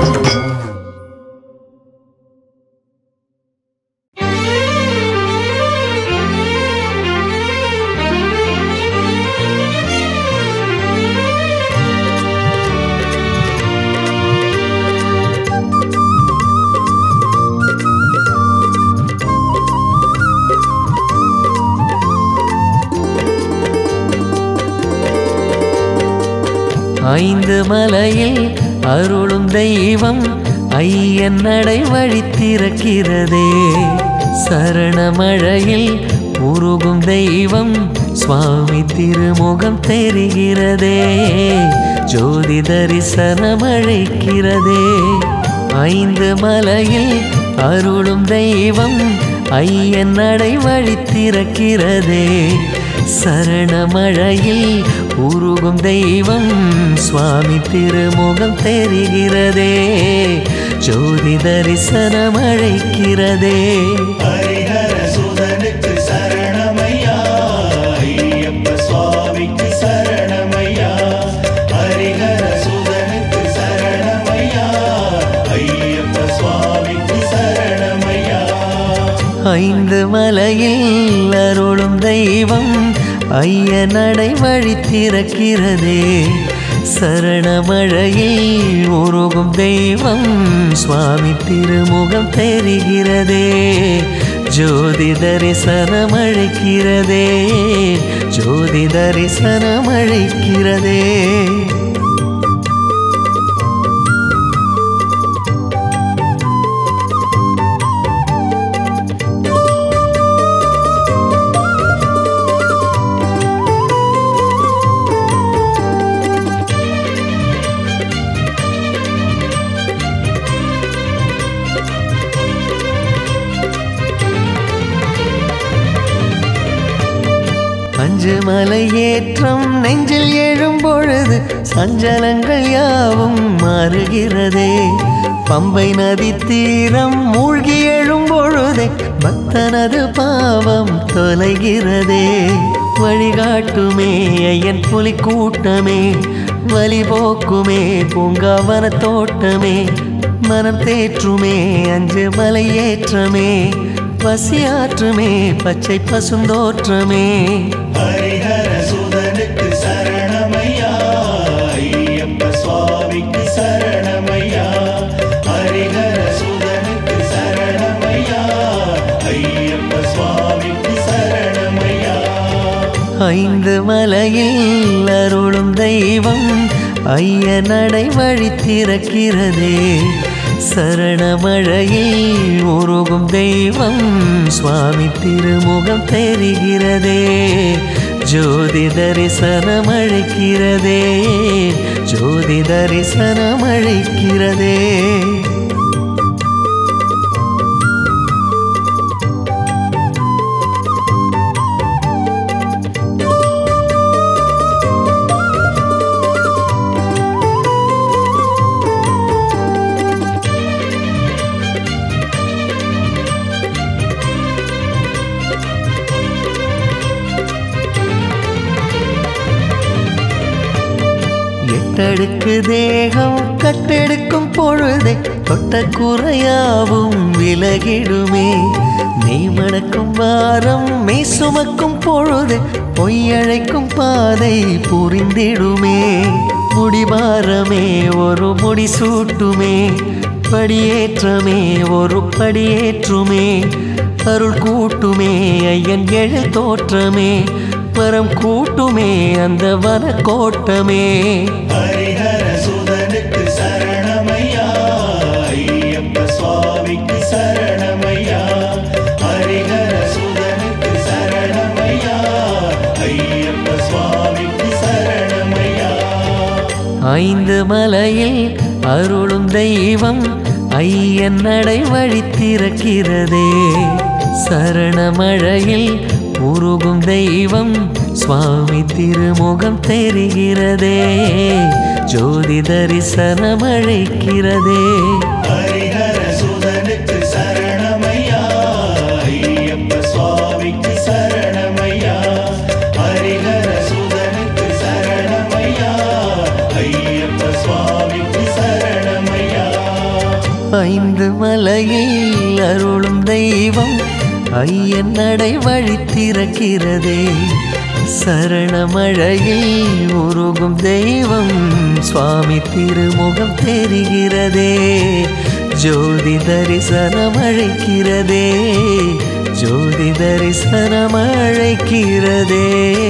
ஐந்து மலையில் அருளும் தெய்வம் ஐயன் நடை வழித்திறக்கிறதே சரணமழையில் உருகும் தெய்வம் சுவாமி திருமுகம் தெரிகிறதே ஜோதி தரிசனம் அழைக்கிறதே ஐந்து மலையில் அருளும் தெய்வம் ஐயன் நடை வழித்திறக்கிறதே சரணமழையில் உருகும் தெய்வம் சுவாமி திருமுகம் தெரிகிறதே ஜோதி தரிசனம் அழைக்கிறதே ஹரிஹர சுதனுக்கு சரணமையா ஐயப்ப சுவாமிக்கு சரணமையா ஹரிஹர சுதனுக்கு சரணமையா ஐயப்ப சுவாமிக்கு சரணமையா ஐந்து மலையில் அருளும் தெய்வம் ஐயனடை வழி திறக்கிறதே சரணமழையில் உருகும் தெய்வம் சுவாமி திருமுகம் தெரிகிறதே ஜோதி தரிசனம் அழைக்கிறதே ஜோதி தரிசனம் அழைக்கிறதே அஞ்சு மலை ஏற்றம் நெஞ்சில் எழும் பொழுது சஞ்சலங்கள் யாவும் மாறுகிறதே பம்பை நதி தீரம் மூழ்கி எழும் பொழுதே பக்தனது பாவம் தொலைகிறதே வழிகாட்டுமே ஐயன் புலி கூட்டமே வழி போக்குமே பூங்காவன தோட்டமே மனம் தேற்றுமே அஞ்சு மலை ஏற்றமே பசியாற்றுமே பச்சை பசுந்தோற்றமே ஹரிஹர சுதனுக்கு சரணமையா ஐயப்ப சுவாமிக்கு சரணமையா ஹரிஹர சுதனுக்கு சரணமையா ஐயப்ப சுவாமிக்கு சரணமையா ஐந்து மலையில் அருளும் தெய்வம் ஐய நடை வழி திறக்கிறதே சரணமழையில் உருகும் தெய்வம் சுவாமி திருமுகம் தெரிகிறதே ஜோதி தரிசனம் அழைக்கிறதே ஜோதி தரிசனம் அழைக்கிறதே எட்டடுக்கு தேகம் கட்டெடுக்கும் பொழுதே தொட்ட குறையாவும் விலகிடுமே நீ மணக்கும் வாரம் மெய் சுமக்கும் பொழுது பொய்யழைக்கும் பாதை புரிந்திடுமே முடிபாரமே ஒரு முடி சூட்டுமே படியேற்றமே ஒரு படியேற்றுமே அருள் கூட்டுமே ஐயன் எழில் தோற்றமே வரம் கூட்டுமே அந்த வன கோட்டமே ஹரிஹர சுதனுக்கு சரணமையா ஐயப்ப சுவாமிக்கு சரணமையா ஹரிஹர சுதனுக்கு சரணமையா ஐயப்ப சுவாமிக்கு சரணமையா ஐந்து மலையில் அருளும் தெய்வம் ஐயன் நடை வழி திறக்கிறதே சரணமழையில் உருகும் தெய்வம் சுவாமி திருமுகம் தெரிகிறதே ஜோதி தரிசனம் அழைக்கிறதே ஹரிஹர சுதனுக்கு சரணமையா ஐயப்ப சுவாமிக்கு சரணமையா ஹரிஹர சுதனுக்கு சரணமையா ஐயப்ப சுவாமிக்கு சரணமையா ஐந்து மலையில் அருளும் தெய்வம் ஐயன் நடை வழி திறக்கிறதே சரணமழையில் உருகும் தெய்வம் சுவாமி திருமுகம் தெரிகிறதே ஜோதி தரிசனம் அழைக்கிறதே ஜோதி தரிசனம் அழைக்கிறதே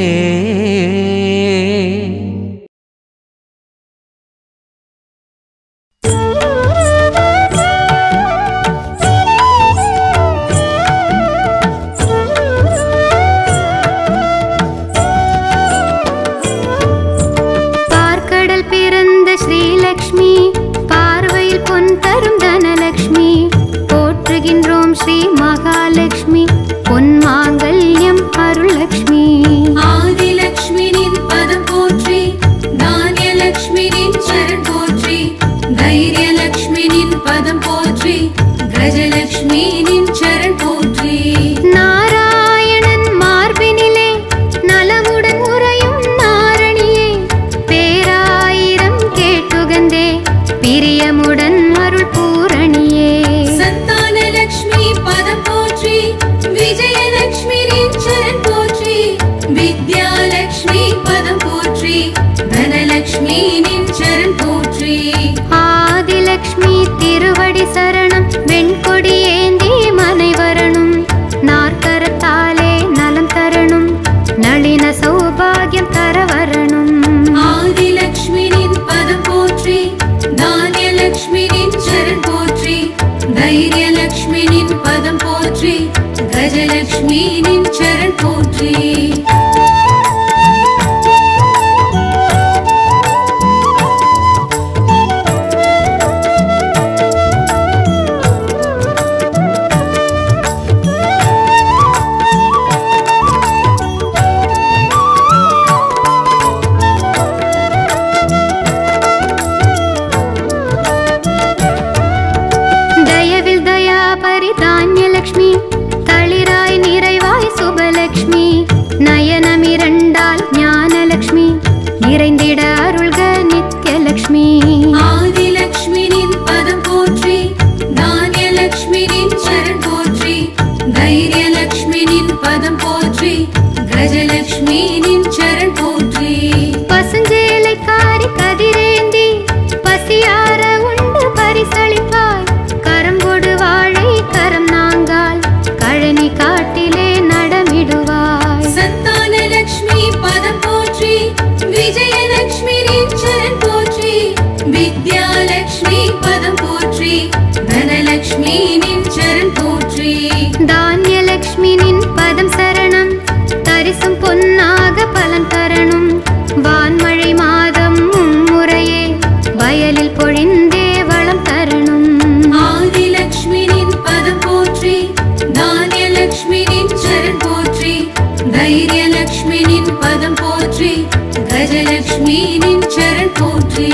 பார்க்கடல் பிறந்த ஸ்ரீலக்ஷ்மி பார்வையில் பொன் தரும் தனலக்ஷ்மி போற்றுகின்றோம் ஸ்ரீ மகாலட்சுமி பொன் மாங்கல்யம் அருளக்ஷ்மி ஆதிலக்ஷ்மி நின் நயனமிரண்டால் ஞானலக்ஷ்மி நிறைந்திட அருள்க நித்யலக்ஷ்மி ஆதிலக்ஷ்மி நின் பதம் போற்றி தானியலக்ஷ்மி நின் சரண் போற்றி தைரியலக்ஷ்மி நின் பதம் போற்றி கஜலக்ஷ்மி நின் சரண் போற்றி பசுஞ்சேலைக்காரி கதிரேந்தி பசியார உண்டு பரிசளிப்பாய் கரம் கொடு வாழை கரம் நாங்கால் கழனி காட்டிலே நடமிடுவாய் சந்தானலக்ஷ்மி பதம் போற்றி விஜயலக்ஷ்மி நின் சரண் போற்றி வித்யாலக்ஷ்மி பதம் போற்றி தனலக்ஷ்மி நின் சரண் போற்றி தானியலக்ஷ்மி நின் பதம் சரணம் தரிசும் பொன்னாக பலன் தரணும் வான்மழை மாதம் முறையே வயலில் பொழிந்தே வளம் தரணும் ஆதிலக்ஷ்மி நின் பதம் போற்றி தானியலக்ஷ்மி நின் சரண் போற்றி தைரியலக்ஷ்மி நின் பதம் போற்றி கஜலக்ஷ்மி நின் சரண் போற்றி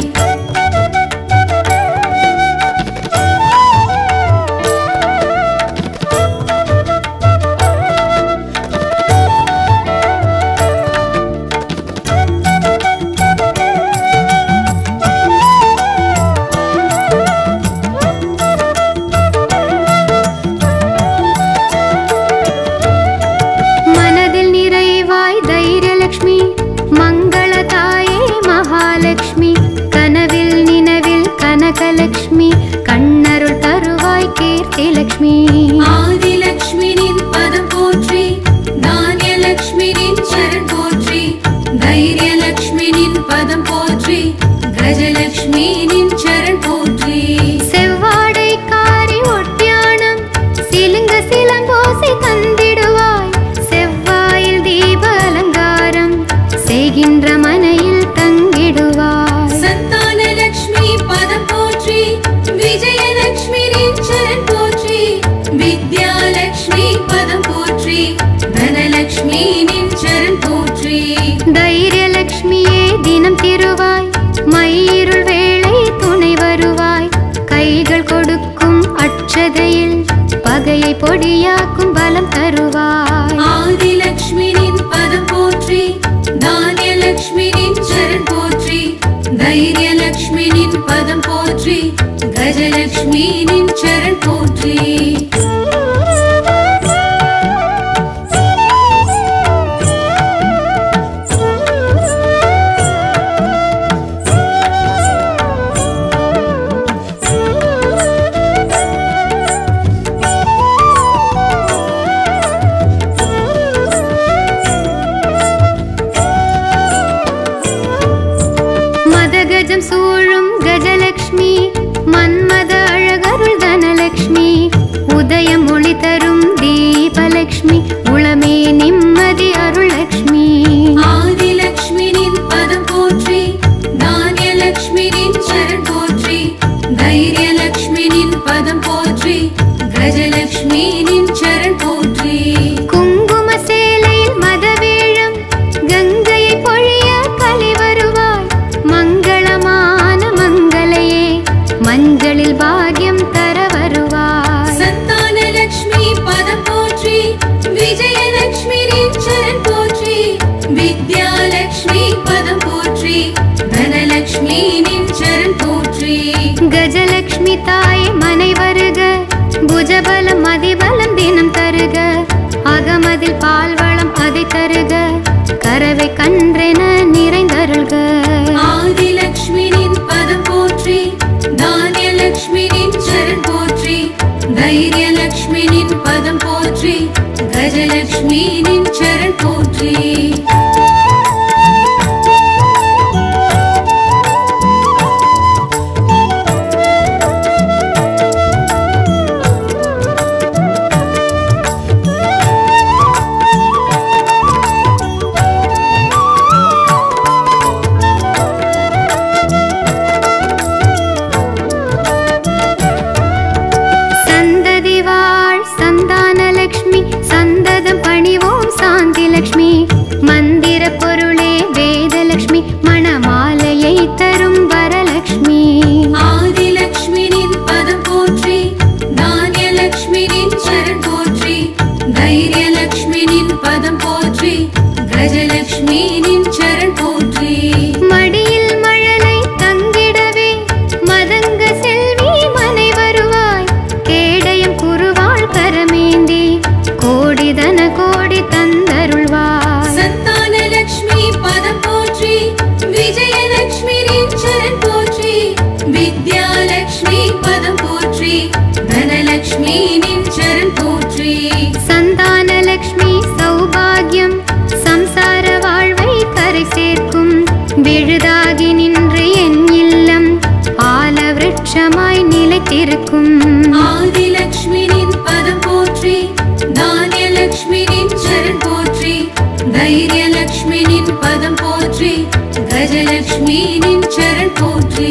மனதில் நிறைவாய் தைரியலக்ஷ்மி மங்கள தாயே மகாலட்சுமி கனவில் நினவில் கனகலக்ஷ்மி கண்ணருள் தருவாய் கீர்த்திலக்ஷ்மி ஆதிலக்ஷ்மி நின் பதம் போற்றி தானியலக்ஷ்மி நின் சரண் போற்றி தைரியலக்ஷ்மி நின் பதம் போற்றி கஜலக்ஷ்மி நின் சரண் போற்றி செவ்வாடை காரி ஒட்டியானம் சிலுங்க சிலம்போசி தந்திடுவாய் செவ்வாயில் தீப அலங்காரம் செய்கின்ற மனையில் தங்கிடுவாய் சந்தானலக்ஷ்மி பதம் போற்றி விஜயலக்ஷ்மி நின் சரண் போற்றி வித்யாலக்ஷ்மி பதம் போற்றி தனலக்ஷ்மி நின் சரண் போற்றி தைரியலக்ஷ்மியே தினம் திருவாய் மயிருள் வேளை துணை வருவாய் கைகள் கொடுக்கும் அட்சதையில் பகையை பொடியாக்கும் பலம் தருவாய் ஆதிலக்ஷ்மி நின் பதம் போற்றி தானியலக்ஷ்மி நின் சரண் போற்றி தைரியலக்ஷ்மி நின் பதம் போற்றி கஜலக்ஷ்மி நின் சரண் போற்றி மதகஜம் சூழும் கஜலக்ஷ்மி மன்மத அழகருள் தனலக்ஷ்மி உதயம் ஒளி தரும் தீபலக்ஷ்மி உளமே நிம்மதி அருளக்ஷ்மி ஆதிலக்ஷ்மி நின் பதம் போற்றி தானியலக்ஷ்மி நின் சரண் போற்றி தைரியலக்ஷ்மி நின் பதம் போற்றி கஜலக்ஷ்மி நின் சரண் போற்றி குங்கும சேலையில் மதவேழம் கங்கையை பொழிய கலி வருவாய் மங்களமான மங்களையே மஞ்சளில் பாக்யம் தர வருவாய் சந்தானலக்ஷ்மி பதம் போற்றி விஜயலக்ஷ்மி நின் சரண் போற்றி வித்யாலக்ஷ்மி பதம் போற்றி தனலக்ஷ்மி நின் சரண் போற்றி கஜலக்ஷ்மி தாயே மனை வருக புஜபலம் அதிபலம் தினம் தருக அகமதில் பால் வளம் அதை தருக கரவை கன்றென நிறைந்தருள்க ஆதிலக்ஷ்மி நின் பதம் போற்றி தானியலக்ஷ்மி நின் சரண் போற்றி தைரியலக்ஷ்மி நின் பதம் போற்றி கஜலக்ஷ்மி நின் சரண் போற்றி சந்ததி வாழ் சந்தானலக்ஷ்மி சந்ததம் பணிவோம் இழுக்கும் ஆதிலக்ஷ்மி நின் பதம் போற்றி தானியலக்ஷ்மி நின் சரண் போற்றி தைரியலக்ஷ்மி நின் பதம் போற்றி கஜலக்ஷ்மி நின் சரண் போற்றி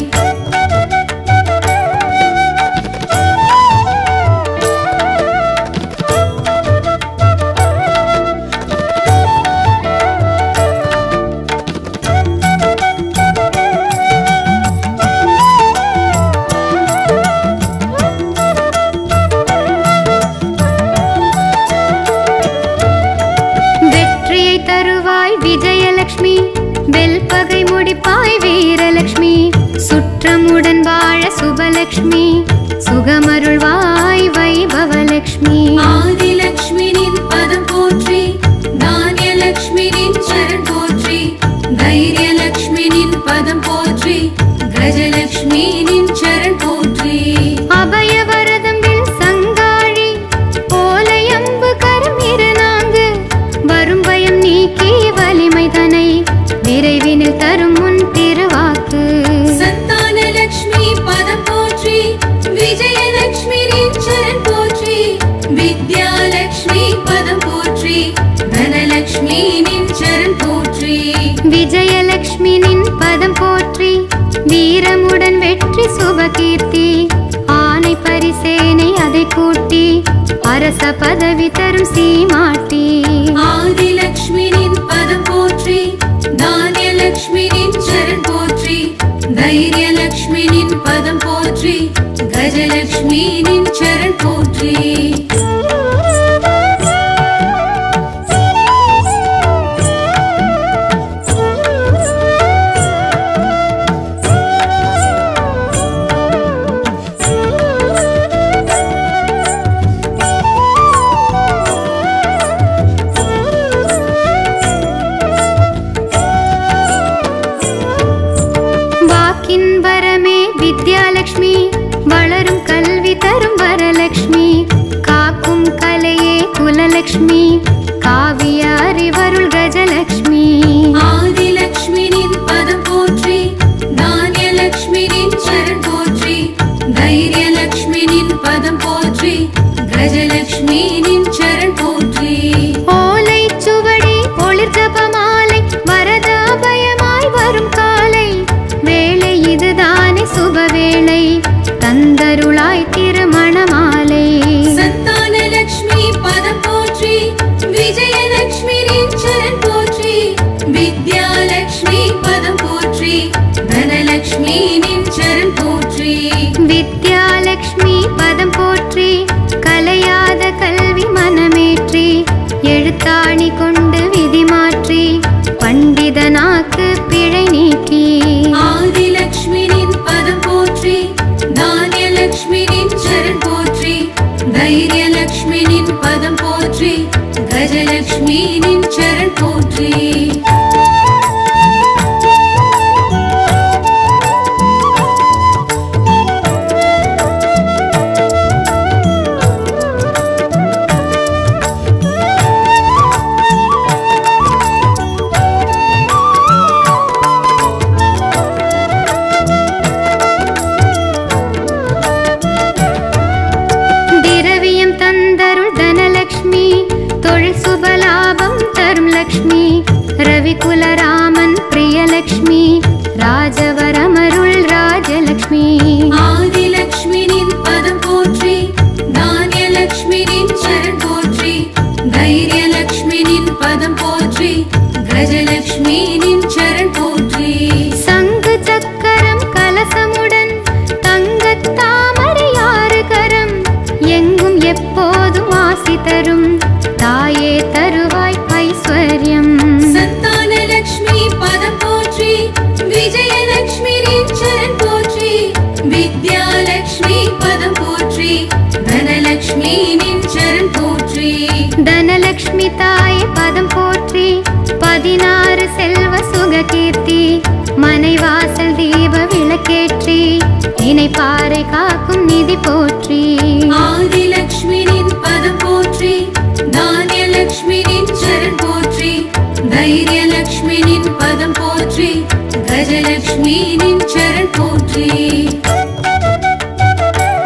வெற்றியை தருவாய் விஜயலட்சுமி வெல்பகை முடிப்பாய் வீரலட்சுமி சுற்றமுடன் வாழ சுபலட்சுமி சுகமருள்வாய் வைபவலட்சுமி ஆதிலக்ஷ்மி நின் பதம் போற்றி தானியலக்ஷ்மி நின் சரண் போற்றி தைரியலக்ஷ்மி நின் பதம் போற்றி கஜலக்ஷ்மி நின் சரண் போற்றி அபயவரதம் வில் சங்காழி போலையம்பு கரம் இருநாங்கு வரும் பயம் நீக்கி வலிமை தனை விரைவினில் தரும் முன் திருவாக்கு சந்தானலக்ஷ்மி பதம் போற்றி விஜயலக்ஷ்மி நின் சரண் போற்றி வித்யாலக்ஷ்மி பதம் போற்றி தனலக்ஷ்மி நின் சரண் போற்றி விஜயலட்சுமி நின் பதம் போற்றி வீரமுடன் வெற்றி சுபகீர்த்தி ஆனை பரிசேனை அதை கூட்டி அரச பதவி தரும் சீமாட்டி ஆதிலக்ஷ்மி நின் பதம் போற்றி தானியலக்ஷ்மி நின் சரண் போற்றி தைரியலக்ஷ்மி நின் பதம் போற்றி கஜலக்ஷ்மி நின் சரண் போற்றி வாக்கின் வரமே வித்யாலட்சுமி வளரும் கல்வி தரும் வரலட்சுமி காக்கும் கலையே குலலட்சுமி காவிய அறிவருள் கஜலட்சுமி ஆதிலக்ஷ்மி நின் பதம் போற்றி தானியலக்ஷ்மி நின் சரண் போற்றி தைரியலக்ஷ்மி நின் பதம் போற்றி கஜலக்ஷ்மி நின் சரண் போற்றி ஓலை சுவடி ஒளிர் ஜபமாலை வரதாபயமாய் வரும் காலை வேளை இதுதானே சுபவேளை தந்தருளாய் திருமணமாலை சந்தானலக்ஷ்மி பதம் போற்றி விஜயலக்ஷ்மி நின் சரண் போற்றி வித்யாலக்ஷ்மி பதம் போற்றி தனலக்ஷ்மி நின் சரண் போற்றி வித்யாலட்சுமி பதம் போற்றி கலையாத கல்வி மனமேற்றி எழுத்தாணி கொண்டு விதி மாற்றி பண்டிதனாக்கு பிழை நீக்கி ஆதிலக்ஷ்மி நின் பதம் போற்றி தானியலக்ஷ்மி நின் சரண் போற்றி தைரியலக்ஷ்மி நின் பதம் போற்றி கஜலக்ஷ்மி நின் சரண் போற்றி திரவியம் தந்தருள் தனலக்ஷ்மி தொழில் சுபலாபம் தரும் லக்ஷ்மி ரவிகுலராமன் பிரியலக்ஷ்மி ராஜவரமருள் ராஜலக்ஷ்மி ஆதிலக்ஷ்மி நின் பதம் போற்றி தானியலக்ஷ்மி நின் சரண் போற்றி தைரியலக்ஷ்மி நின் பதம் போற்றி கஜலக்ஷ்மி நின் சரண் போற்றி சங்கு சக்கரம் கலசமுடன் தங்கத் தாமரை ஆறு கரம் எங்கும் எப்போதும் ஆசி தரும் தாயே தருவாய் ஐஸ்வர்யம் சந்தானலக்ஷ்மி பதம் போற்றி விஜயலக்ஷ்மி நின் சரண் போற்றி வித்யாலக்ஷ்மி பதம் போற்றி தனலக்ஷ்மி நின் சரண் போற்றி தனலக்ஷ்மி தாயே பதம் போற்றி பதினாறு செல்வ சுக கீர்த்தி மனை வாசல் தீப விளக்கேற்றி இணைப்பாறை காக்கும் நிதி போற்றி ஆதிலக்ஷ்மி நின் பதம் போற்றி தானியலக்ஷ்மி நின் சரண் போற்றி தைரியலக்ஷ்மி நின் பதம் போற்றி கஜலக்ஷ்மி நின் சரண் போற்றி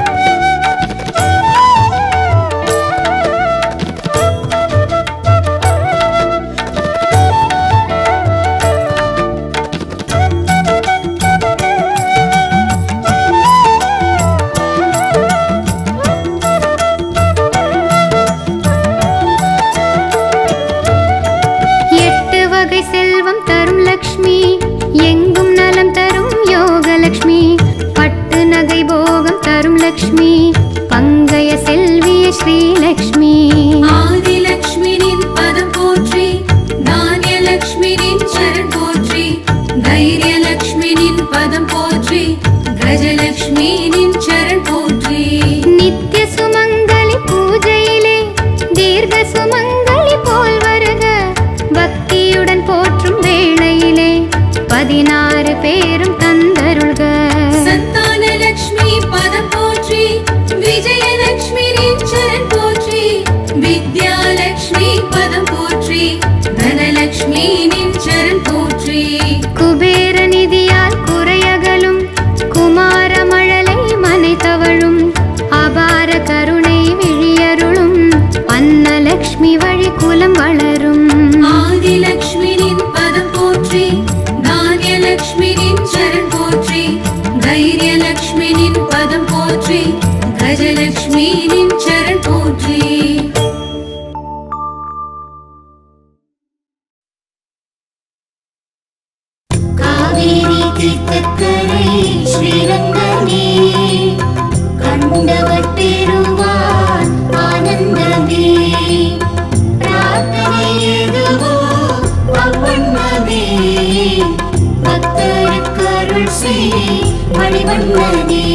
தீர்த்தக்கரை ஸ்ரீரங்கனே கண்டவர் பெறுவார் ஆனந்தமே பிரார்த்தனை எதுவோ அவ்வண்ணமே பக்தருக்கு அருள் செய் மணிவண்ணனே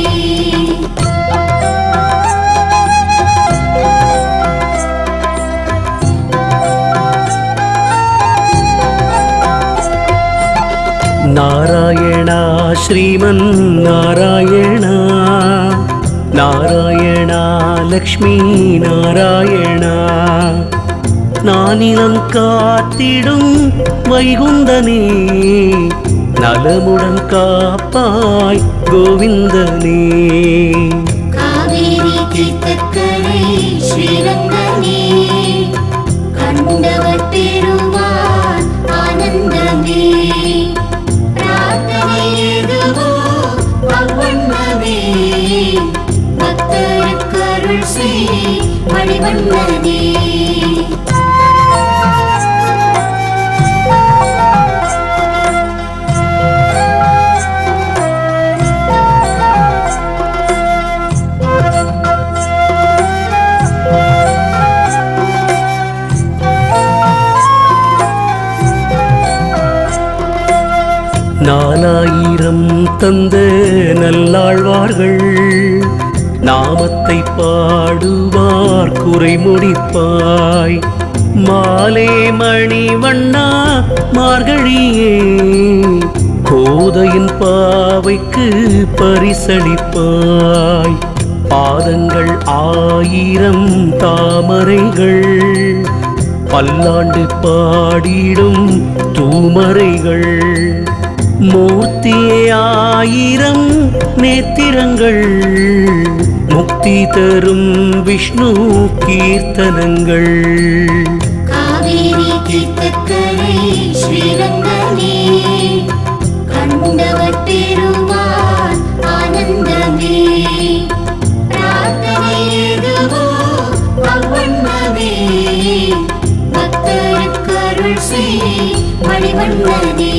நாராயணா ஸ்ரீமன் நாராயணா நாராயணா லக்ஷ்மி நாராயணா நானிலம் காத்திடும் வைகுந்தனே நலமுடன் காப்பாய் கோவிந்தனே காவேரி தீர்த்தக்கரை ஸ்ரீரங்கனே கண்டவர் பெறுவார் ஆனந்தமே பிரார்த்தனை எதுவோ அவ்வண்ணமே பக்தருக்கு அருள் செய் மணிவண்ணனே நாலாயிரம் தந்த நல்லாழ்வார்கள் நாமத்தை பாடுவார் குறை முடிப்பாய் மாலே மணி வண்ணா மார்கழியே கோதையின் பாவைக்கு பரிசளிப்பாய் பாதங்கள் ஆயிரம் தாமரைகள் பல்லாண்டு பாடிடும் தூமரைகள் மூர்த்தியே ஆயிரம் நேத்திரங்கள் முக்தி தரும் விஷ்ணு கீர்த்தனங்கள் காவேரி தீர்த்தக்கரை ஸ்ரீரங்கனே கண்டவர் பெறுவார் ஆனந்தமே பிரார்த்தனை எதுவோ அவ்வண்ணமே பக்தருக்கு அருள் செய் மணிவண்ணனே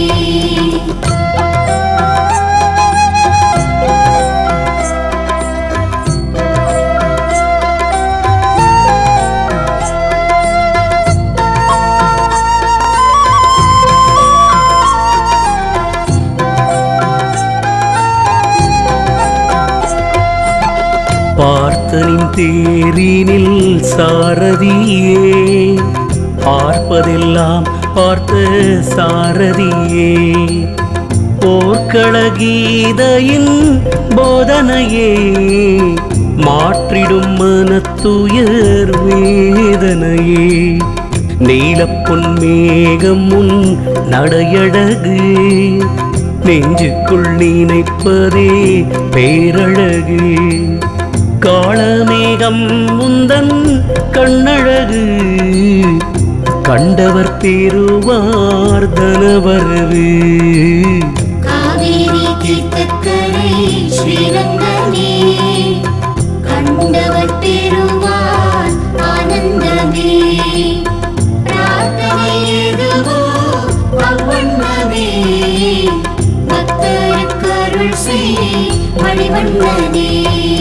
பார்த்தனின் தேரினில் சாரதியே பார்ப்பதெல்லாம் பார்த்த சாரதியே போர்க்கள கீதையின் போதனையே மாற்றிடும் மனத்துயர் வேதனையே நீலப்பொன் மேகம் உன் நடையழகு நெஞ்சுக்குள் நினைப்பதே பேரழகு காளமேகம் முந்தன் கண்ணழகு கண்டவர் பெறுவார் தனவரவு காவேரி தீர்த்தக்கரை ஸ்ரீரங்கனே கண்டவர் பெறுவார் ஆனந்தமே பிரார்த்தனை எதுவோ அவ்வண்ணமே பக்தருக்கு அருள் செய் மணிவண்ணனே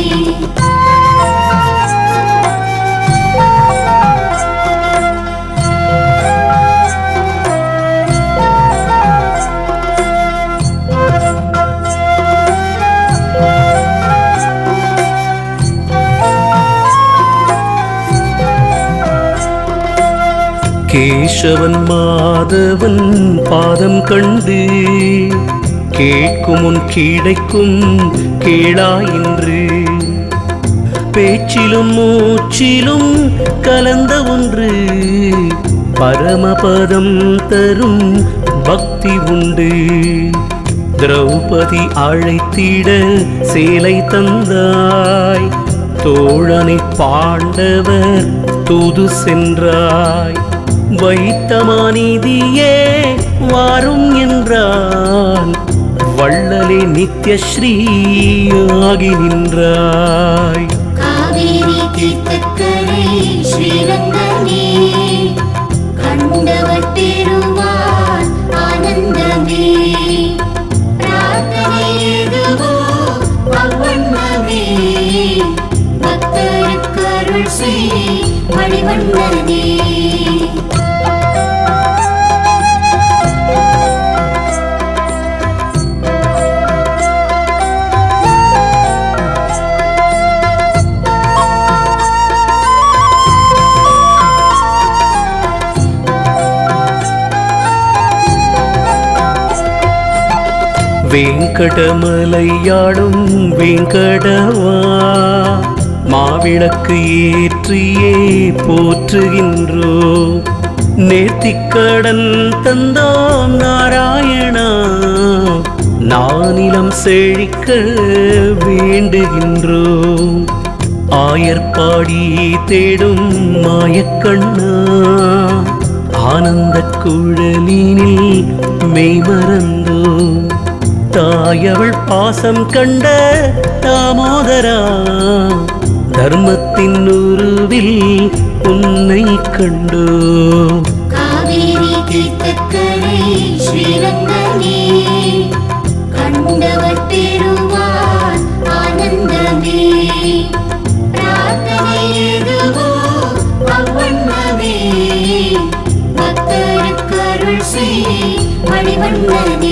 கேசவன் மாதவன் பாதம் கண்டு கேட்கும் உன் கிடைக்கும் கேளாயின்று பேச்சிலும் மூச்சிலும் கலந்த ஒன்று பரமபதம் தரும் பக்தி உண்டு திரௌபதி அழைத்திட சேலை தந்தாய் தோழனை பாண்டவர் தூது சென்றாய் வைத்தமானிதியே வாரும் என்றான் வள்ளலே நித்யஸ்ரீ ஆகி நின்றாய் காவேரி தீர்த்தக்கரை ஸ்ரீரங்கனே கண்டவர் பெறுவார் ஆனந்தமே பிரார்த்தனை வேங்கடமலையாடும் வேங்கடவா மாவிளக்கு ஏற்றியே போற்றுகின்றோ நேர்த்திக்கடன் தந்தோம் நாராயணா நானிலம் செழிக்க வேண்டுகின்றோம் ஆயர்பாடி தேடும் மாயக்கண்ணா ஆனந்த குழலினில் மெய்மறந்தோ தாயவள் பாசம் கண்ட தாமோதரா தர்மத்தின் உருவில் உன்னை கண்டோ காவேரி தீர்த்தக்கரை ஸ்ரீரங்கமே கண்டவர் பெறுவார் ஆனந்தமே பிரார்த்தனை எதுவோ அவ்வண்ணமே பக்தருக்கு அருள் செய் மணிவண்ணனே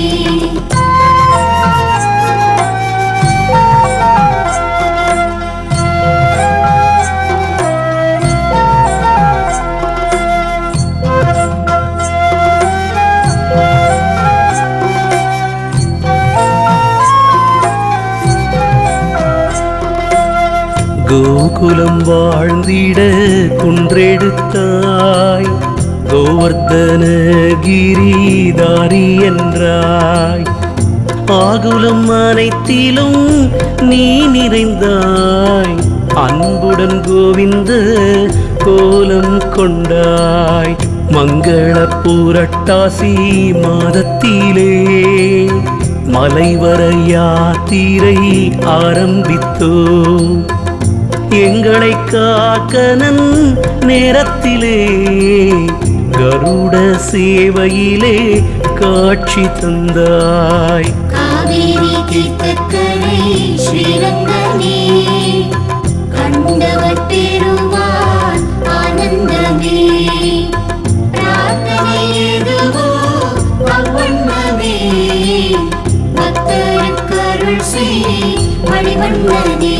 கோகுலம் வாழ்ந்திட குன்றெடுத்தாய் கோவர்தன கிரிதாரி என்றாய் ஆகுலம் அனைத்திலும் நீ நிறைந்தாய் அன்புடன் கோவிந்த கோலம் கொண்டாய் மங்கள புரட்டாசி மாதத்திலே மலைவர யாத்திரை ஆரம்பித்தோ எங்களை காக்கனன் நேரத்திலே கருட சேவையிலே காட்சி தந்தாய் காவேரி தீர்த்தக்கரை ஸ்ரீரங்கமே கண்டவர் பெறுவார் ஆனந்தமே பிரார்த்தனை எதுவோ அவ்வண்ணமே பக்தருக்கு அருள் செய் மணிவண்ணனே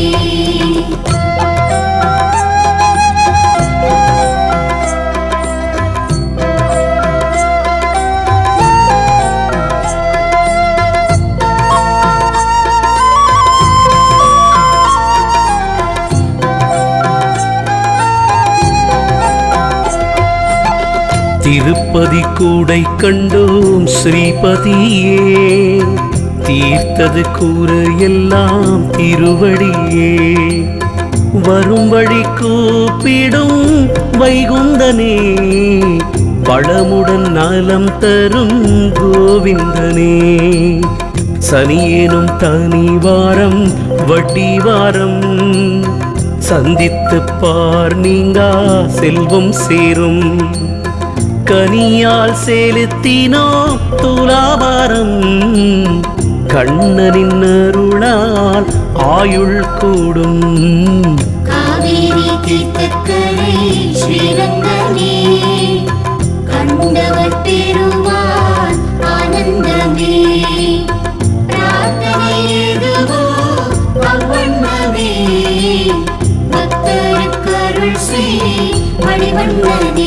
திருப்பதி கூடை கண்டோம் ஸ்ரீபதியே தீர்த்தது கூற எல்லாம் திருவடியே வரும் வழி கூப்பிடும் வைகுந்தனே வளமுடன் நலம் தரும் கோவிந்தனே சனியேனும் தனி வாரம் வட்டி வாரம் சந்தித்து பார் நீங்கா செல்வம் சேரும் கனியால் செலுத்தினோ துலாபாரம் கண்ணனின் அருளால் ஆயுள் கூடும் காவேரி தீர்த்தக்கரை ஸ்ரீரங்கமே கண்டவர் பெறுவார் ஆனந்தமே பிரார்த்தனை எதுவோ அவ்வண்ணமே பக்தருக்கு அருள் செய் மணிவண்ணனே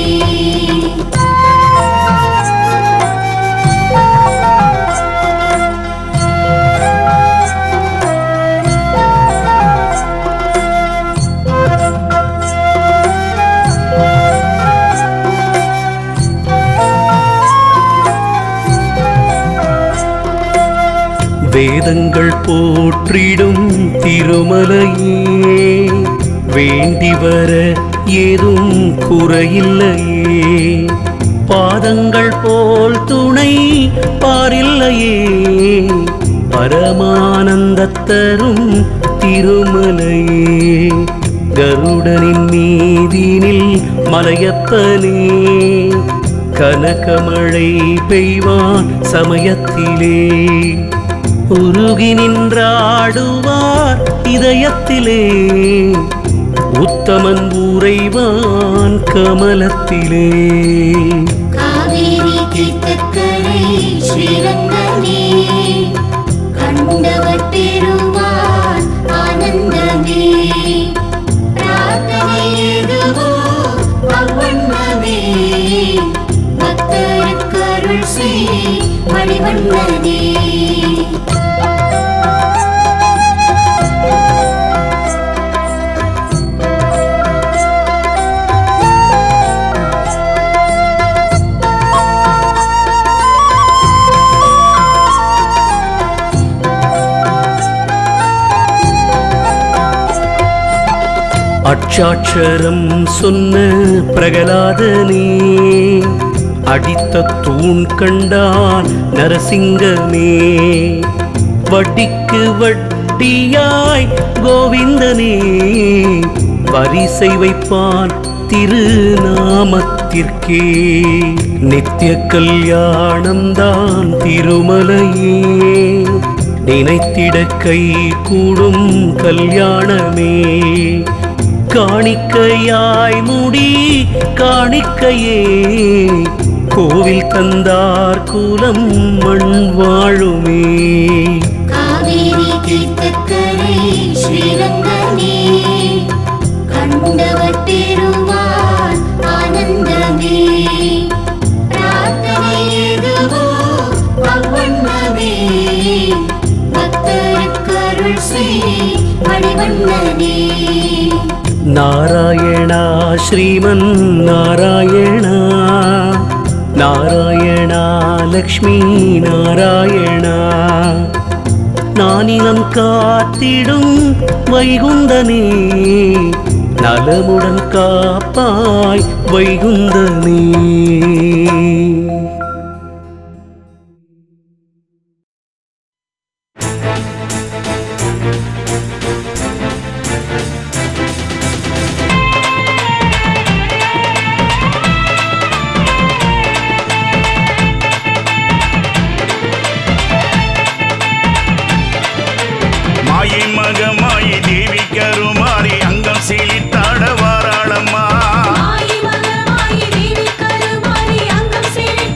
வேதங்கள் போற்றிடும் திருமலையே வேண்டி வர ஏதும் குறையில்லையே பாதங்கள் போல் துணை பாரில்லையே பரமானந்தத்தரும் திருமலையே கருடனின் மீதினில் மலையப்பனே கனகமழை பெய்வான் சமயத்திலே உருகி நின்றாடுவார் இதயத்திலே உத்தமன் உறைவான் கமலத்திலே காவேரி தீர்த்தக்கரை ஸ்ரீரங்கமே கண்டவர் பெறுவார் ஆனந்தமே பிரார்த்தனை எதுவோ அவ்வண்ணமே பக்தருக்கு அருள் செய் மணிவண்ணனே பஞ்சாட்சரம் சொன்ன பிரகலாதனே அடித்த தூண் கண்டான் நரசிங்கமே வட்டிக்கு வட்டியாய் கோவிந்தனே வரிசை வைப்பான் திருநாமத்திற்கே நித்திய கல்யாணம்தான் திருமலையே நினைத்திட கை கூடும் கல்யாணமே காணிக்கையாய் முடி காணிக்கையே கோவில் தந்தார் குலம் மண் வாழுமே காவேரி தீர்த்தக்கரை ஸ்ரீரங்கமே கண்டவர் பெருமான் ஆனந்தமே பிரார்த்தனை எதுவோ அவ்வண்ணமே பக்தருக்கருள் செய் மணிவண்ணனே நாராயணா ஸ்ரீமன் நாராயணா நாராயணா லக்ஷ்மி நாராயணா நானிலம் காத்திடும் வைகுந்தனே நலமுடன் காப்பாய் வைகுந்தனே மாயை மகமாயி தேவி கருமாறி அங்கம் சீலித்தாட வாராளம்மா மாயி மகமாயி தேவி கருமாரி அங்கம் சேரி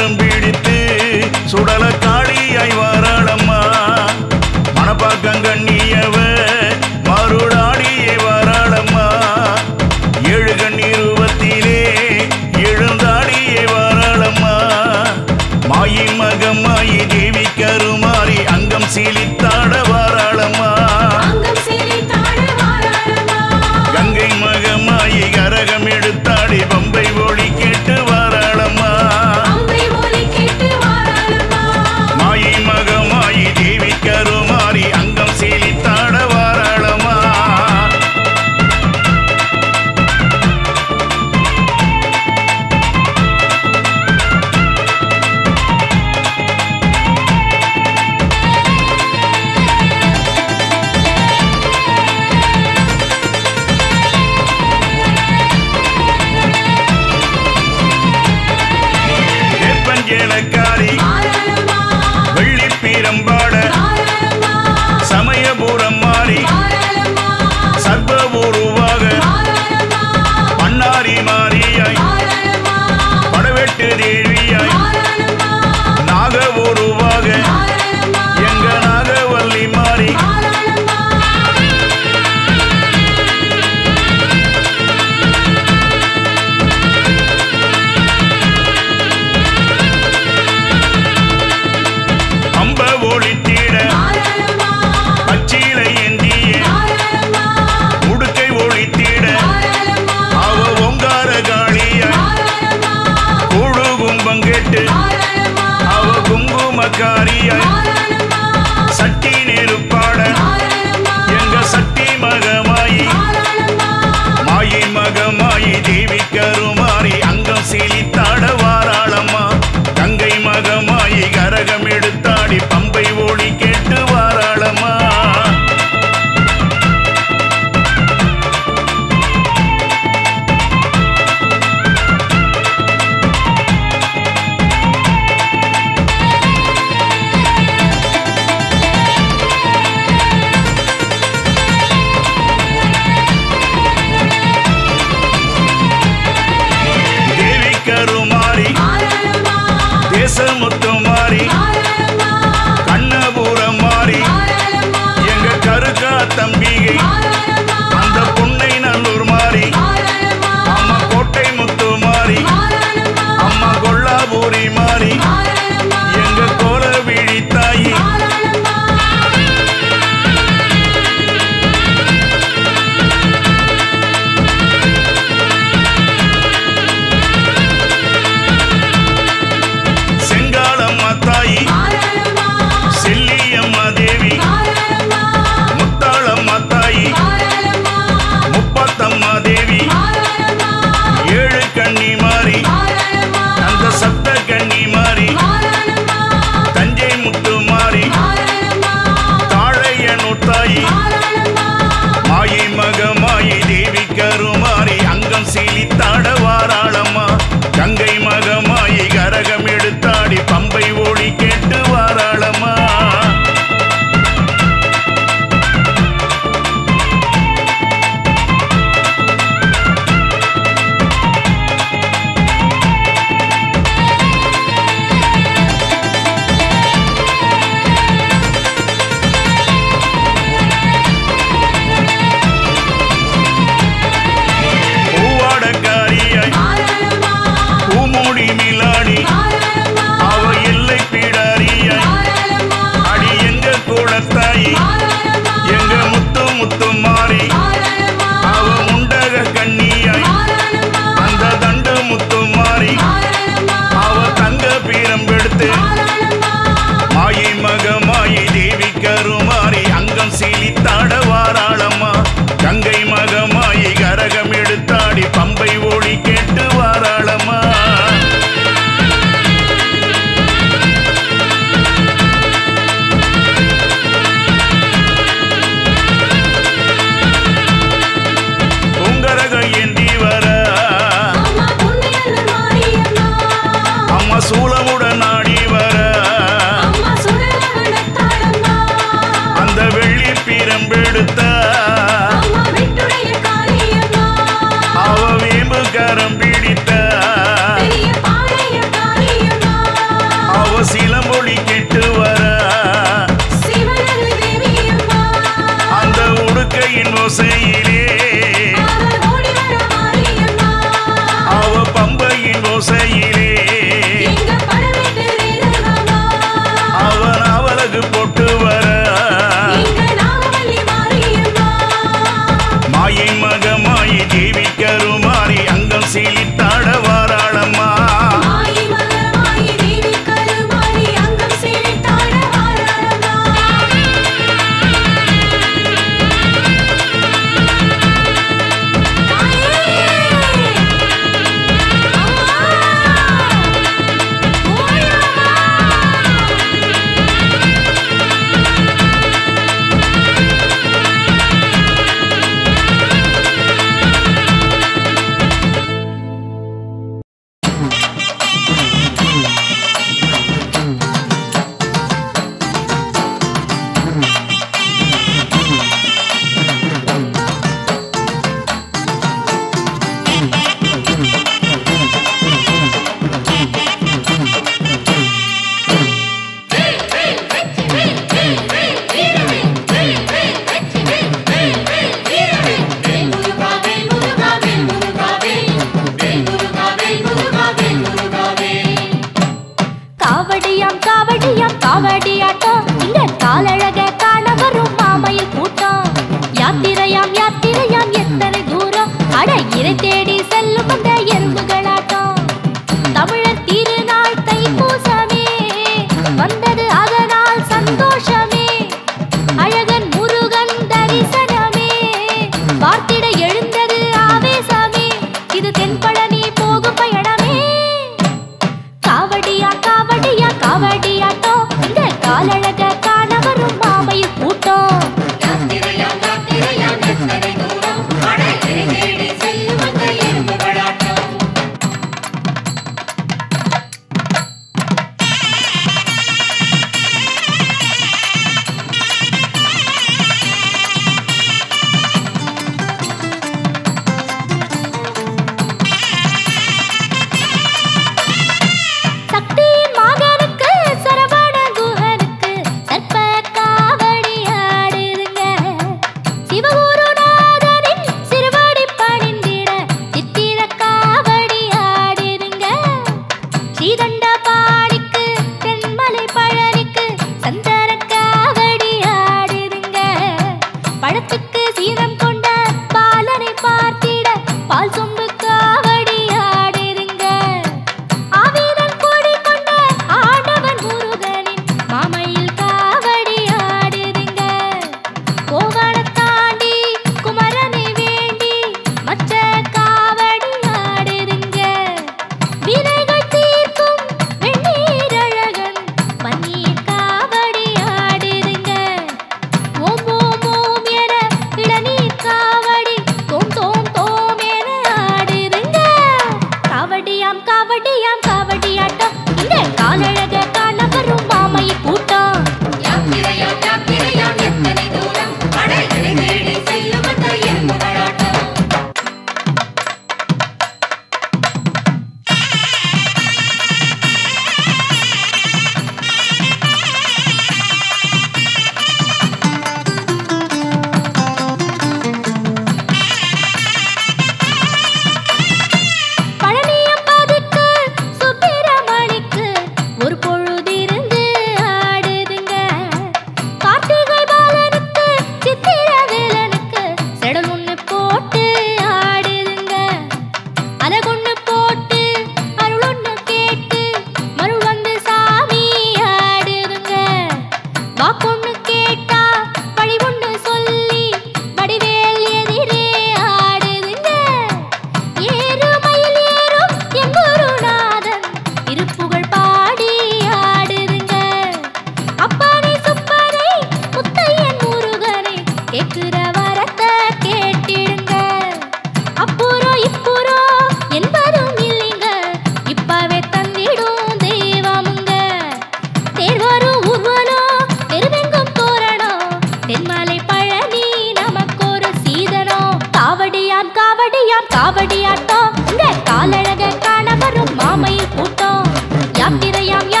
எல்லாம் காவடி ஆட்டம் இங்க காலழக காண வரும் மாமையில் கூட்டம் யாத்திரையாம்